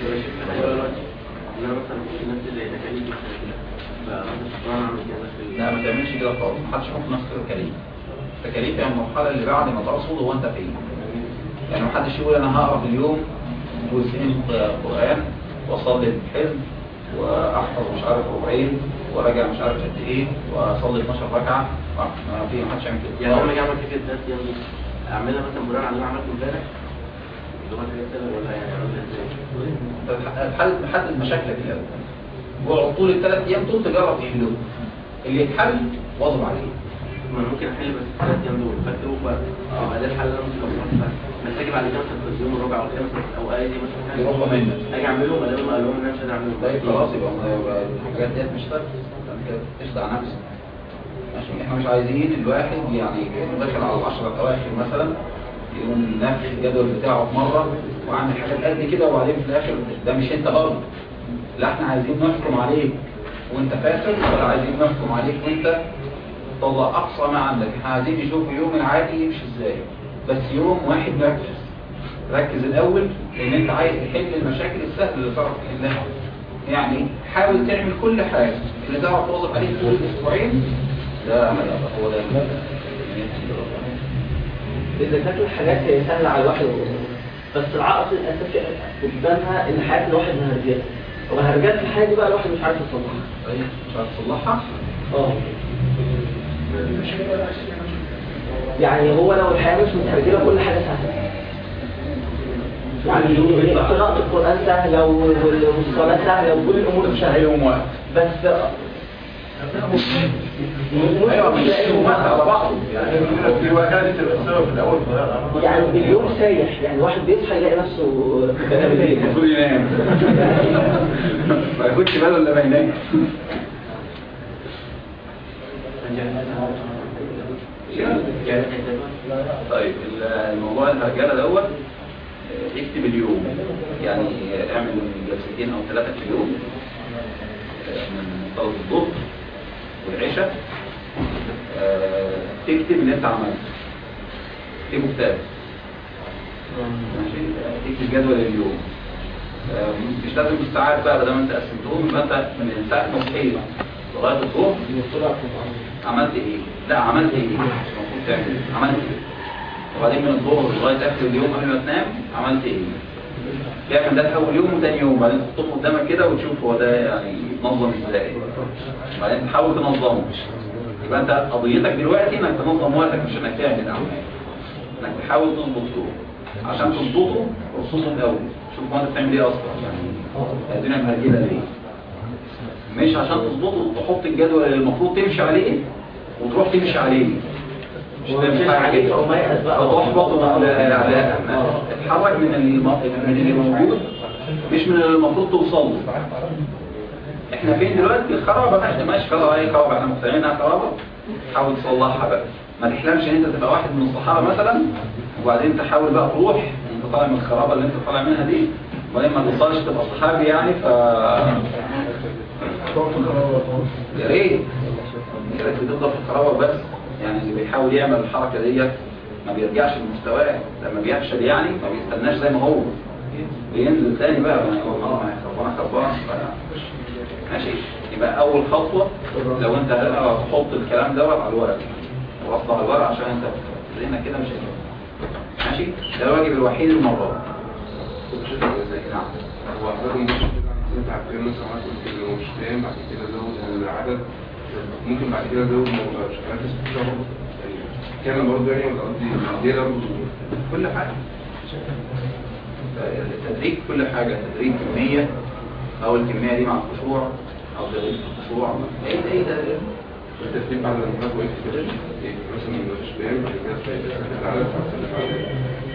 لا ما تعملش كده خالص ما حدش يحط نفسه كريم التكاليف هي المرحله اللي بعد ما تقصد هو انت فين يعني ما حدش يقول انا هقرا في اليوم جزئين قران واصلي الحزب واحفظ مش عارف ربعين وراجع مش عارف قد ايه واصلي 12 ركعه ما في ما حدش يعمل كده يعني لما اجي اعمل كده الدرس يعني اعملها مثلا بناء على اللي انا عملته امبارح اللي هو حاجات سهله ولا يعني اعملها ازاي؟ تحدد تحدد مشاكلك الاول واقعد طول الثلاث ايام دول تجرب تحلهم اللي يتحل واظب عليه ما أنا ممكن احل بس الثلاث ايام دول فاكتبه بقى يبقى ده الحل اللي انا ممكن اوصل محتاج بعد كده مثلا في اليوم الرابع او الخامس او اي دي مثلا حاجة. يروحوا منك. اجي اعمله ما دام قال لهم ان انا مش قادر اعمله طيب خلاص يبقى يبقى الحاجات ديت مش فارقه انت كده تخدع نفسك عشان احنا مش عايزين الواحد يعني كانه داخل على العشرة الاواخر مثلا يقوم نفس الجدول بتاعه في مره وعامل حاجات قد كده وبعدين في الاخر ده مش انت برضه لا احنا عايزين نحكم عليك وانت فاكر ولا عايزين نحكم عليك وانت طلع اقصى ما عندك احنا عايزين نشوف يوم العادي يمشي ازاي بس يوم واحد مركز ركز الاول لان انت عايز تحل المشاكل السهله اللي تعرف تحلها يعني حاول تعمل كل حاجه اللي تعرف توظف عليه طول الاسبوعين ده هو ده إذا كانت الحاجات هي سهلة على الواحد بس العائق الأساسي قدامها إن حياة الواحد مهرجات ومهرجات الحياة دي بقى الواحد مش عارف يصلحها طيب مش عارف تصلحها اه يعني هو لو الحياة مش متهرجلة كل حاجة سهلة يعني قراءة القرآن سهلة وال- والصلاة سهلة وكل الأمور سهلة يوم واحد بس ايوه مش يوم واحد على بعضه يعني لو في واحد تبقى السبب في الاول يعني اليوم سايح يعني الواحد بيصحى يلاقي نفسه المفروض ينام ما ياخدش باله الا ما ينام طيب الموضوع الهرجله دوت آه، اكتب اليوم يعني اعمل جلستين او ثلاثه في اليوم آه، من صلاه الظهر والعشاء آه، تكتب اللي انت عملته اكتبه كتاب ماشي آه، تكتب جدول اليوم آه، مش لازم بالساعات بقى بدل ما انت قسمتهم يبقى انت من ساعه ما صحيت لغايه الظهر عملت ايه؟ لا عملت ايه؟ مش المفروض تعمل إيه؟ عملت ايه؟ وبعدين من الظهر لغايه اخر اليوم قبل ما تنام عملت ايه؟ تعمل ده في اول يوم وثاني يوم بعدين تحطهم قدامك كده وتشوف هو ده يعني يتنظم ازاي بعدين تحاول تنظمه يبقى انت قضيتك دلوقتي انك تنظم وقتك مش انك تعمل اعمال انك تحاول تظبطه عشان تظبطه ارصده الاول شوف هو انت بتعمل ايه اصلا يعني الدنيا مهرجله ليه مش عشان تظبطه تحط الجدول اللي المفروض تمشي عليه وتروح تمشي عليه مش تمشي عليه فتحبط لا لا لا تتحرك من الم- من اللي موجود مش من اللي المفروض توصل له احنا فين دلوقتي الخرابه بقى ماشي خلاص اي خرابه احنا مقتنعين انها خرابه حاول تصلحها بقى ما تحلمش ان انت تبقى واحد من الصحابه مثلا وبعدين تحاول بقى تروح انت طالع من الخرابه اللي انت طالع منها دي وبعدين ما توصلش تبقى صحابي يعني ف يا ريت يا ريت بتفضل في الخرابه بس يعني اللي بيحاول يعمل الحركه ديت ما بيرجعش لمستواه لما بيفشل يعني ما بيستناش زي ما هو بينزل تاني بقى يعني هو خلاص ما خربانه خربانه ف- ماشي يبقى اول خطوه لو انت هتحط الكلام دوت على الورق ووصله على الورق عشان انت لانك كده مش هتجيبه ماشي ده الواجب الوحيد المره نعم هو حضرتك ممكن انت عارفين مثلا واحد قلت انه مش فاهم بعد كده زود العدد ممكن بعد كده زود موضوع شغلات السبيشال برضه يعني كامل برضه يعني ولا قصدي الليله برضه كل حاجه التدريج كل حاجة تدريج كمية أو الكمية دي مع الخشوع أو تدريج الخشوع إيه ده إيه ده الترتيب بعد لما حضرتك وقفت كده إيه، مثلا مش فاهم بعد كده تلاقي العدد بعد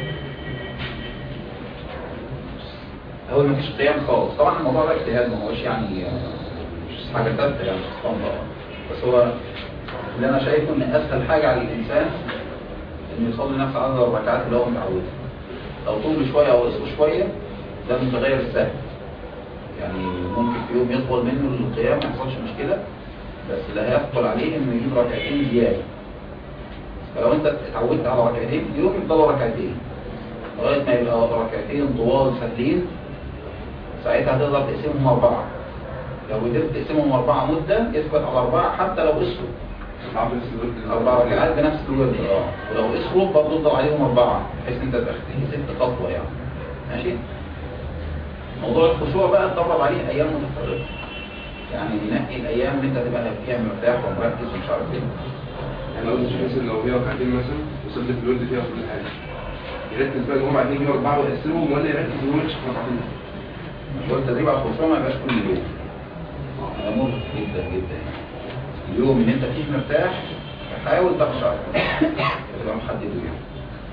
أول ما فيش قيام خالص طبعا الموضوع ده اجتهاد ما هوش يعني آه، مش حاجة ثابتة يعني سبحان الله بس هو اللي أنا شايفه إن أسهل حاجة على الإنسان إنه يصلي نفس عدد الركعات اللي هو متعود لو طول شوية أو قصر شوية ده متغير سهل يعني ممكن في يوم يطول منه القيام ما يحصلش مشكلة بس اللي هيثقل عليه إنه يجيب ركعتين زيادة فلو أنت اتعودت على ركعتين في اليوم يفضلوا ركعتين لغاية ما يبقى ركعتين طوال سهلين ساعتها تقدر تقسمهم أربعة لو قدرت تقسمهم أربعة مدة يثبت على أربعة حتى لو قصروا أربع ركعات بنفس الوزن اه ولو قصروا برضه يفضل عليهم أربعة بحيث أنت تبقى ست خطوة يعني ماشي موضوع الخشوع بقى تدرب عليه أيام متفرقة يعني نقي الأيام اللي أنت تبقى فيها مرتاح ومركز ومش عارف إيه يعني لو مش مثلا لو هي ركعتين مثلا وصلت في الورد فيها كل حاجه يركز بقى ان هم بعدين يجيبوا اربعه ويقسمهم ولا يركز ان هو يمشي في ركعتين مشوار التدريب على الخشوع ما يبقاش كل يوم هذا مرهق جدا جدا يعني. اليوم اللي انت فيه مرتاح حاول تخشع تبقى محدده يعني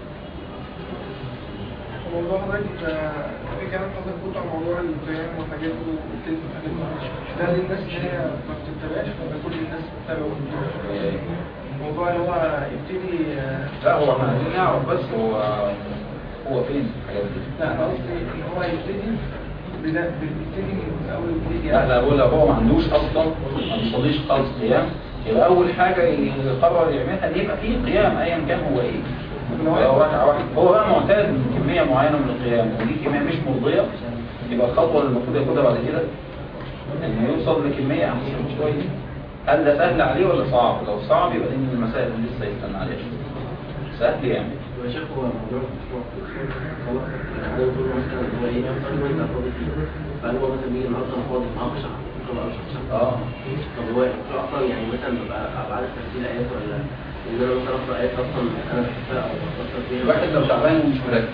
موضوع حضرتك آه، في كلام حضرتك قلت عن موضوع القيام والحاجات دي والكلمة والحاجات دي ده للناس اللي هي ما بتتبعش ولا كل الناس بتتابع الموضوع اللي هو يبتدي آه، لا هو احنا عايزين نعرف بس هو هو فين الحاجات دي لا انا قصدي ان هو يبتدي بدا- بيبتدي من اول وجديد لا لا بقول لك هو ما عندوش اصلا ما بيصليش خالص قيام يبقى اول حاجه يقرر يعملها دي يبقى فيه قيام ايا كان هو ايه لو ركعه واحده هو بقى معتاد بكميه معينه من القيام ودي كميه مش مرضيه يبقى الخطوه اللي المفروض ياخدها بعد كده انه يوصل لكميه احسن شويه هل ده سهل عليه ولا صعب؟ لو صعب يبقى دي من المسائل اللي لسه يستنى عليها شوية. سهل يعني يا شيخ هو موضوع المشروع خلاص الحاجة بتقول مثلا هو ايه مثلا ما انت فاضي فيه فهل هو مثلا بيجي النهارده انا فاضي معاه مش بكره مش اه طب هو المشروع اصلا يعني مثلا ببقى ابقى عارف تفسير ايات ولا ان انا مثلا اقرا ايات اصلا انا بحبها او بفكر فيها الواحد لو تعبان ومش مركز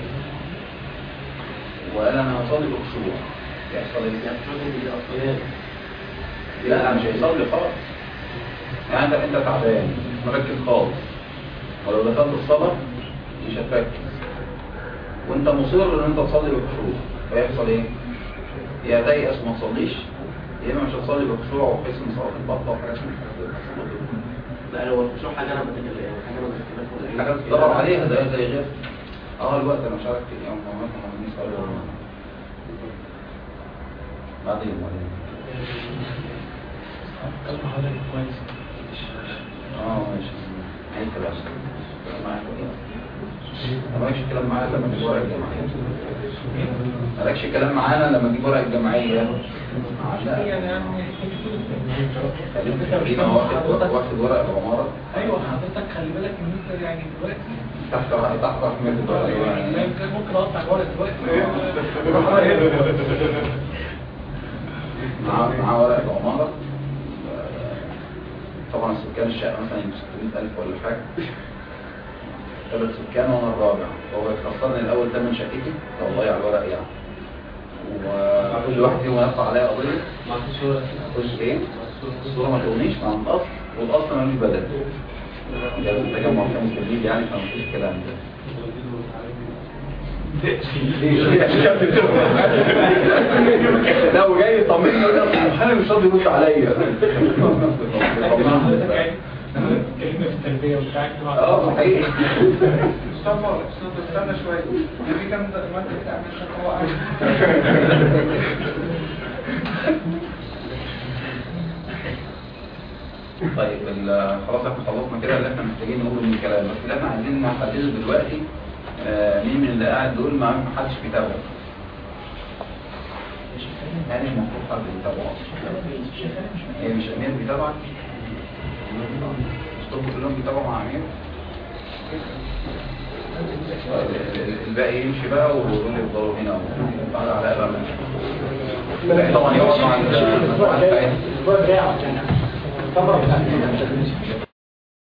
وقال انا هصلي بخشوع يحصل ايه؟ لا مش هيصلي خالص يعني انت انت تعبان مش مركز خالص ولو دخلت الصلاه مش هتركز وانت مصر ان انت تصلي بخشوع فيحصل ايه؟ يا تيأس وما تصليش يا اما مش هتصلي بخشوع وحس ان صلاه البطه وحاجات مش لا لو الخشوع حاجه انا بتكلم يعني حاجه انا بتكلم حاجات تدرب عليها زي زي غير اه الوقت انا مش عارف كده يوم ما مثلا نسال بعدين بعدين اه ماشي عايز كلام معاك ما مالكش كلام معايا لما تجيب ورق الجمعية مالكش كلام معانا لما تجيب ورق الجمعية خليك خلينا واخد واخد ورق العمارة ايوه حضرتك خلي بالك ان انت يعني دلوقتي تحت تحت رحمة لا يمكن ممكن اقطع الورق دلوقتي معاه معاه ورق العمارة طبعا سكان الشقة مثلا يمكن 600000 ولا حاجة ثلاث سكان وانا الرابع فهو يخسرني الاول ثمن شقتي لو ضيع الورق يعني وكل واحد فيهم يرفع عليا قضية ما فيش صورة خش ايه؟ الصورة ما تغنيش مع الاصل والاصل ملوش بدل ده التجمع خمس بالليل يعني فما فيش كلام ده لو جاي يطمني يقول لي أصل المحامي مش راضي يرد عليا كلمة في التربية وبتاع اه صحيح مصطفى مصطفى استنى شوية في كام مادة بتاع هو قاعد طيب ال- خلاص احنا خلصنا كده اللي احنا محتاجين نقوله من الكلام بس اللي احنا عايزين نحدده دلوقتي آه، مين من اللي قاعد دول ما ما حدش بيتابعه يعني المفروض حد يتابعه هي مش امير بيتابعك مش طب كلهم بيتابعوا مع امير طيب، ال- ال- الباقي يمشي بقى ودول يفضلوا هنا وبعد علاء بقى الباقي طبعا يقعد مع ال- مع الفائز الاسبوع الجاي عشان الكاميرا بتاعتي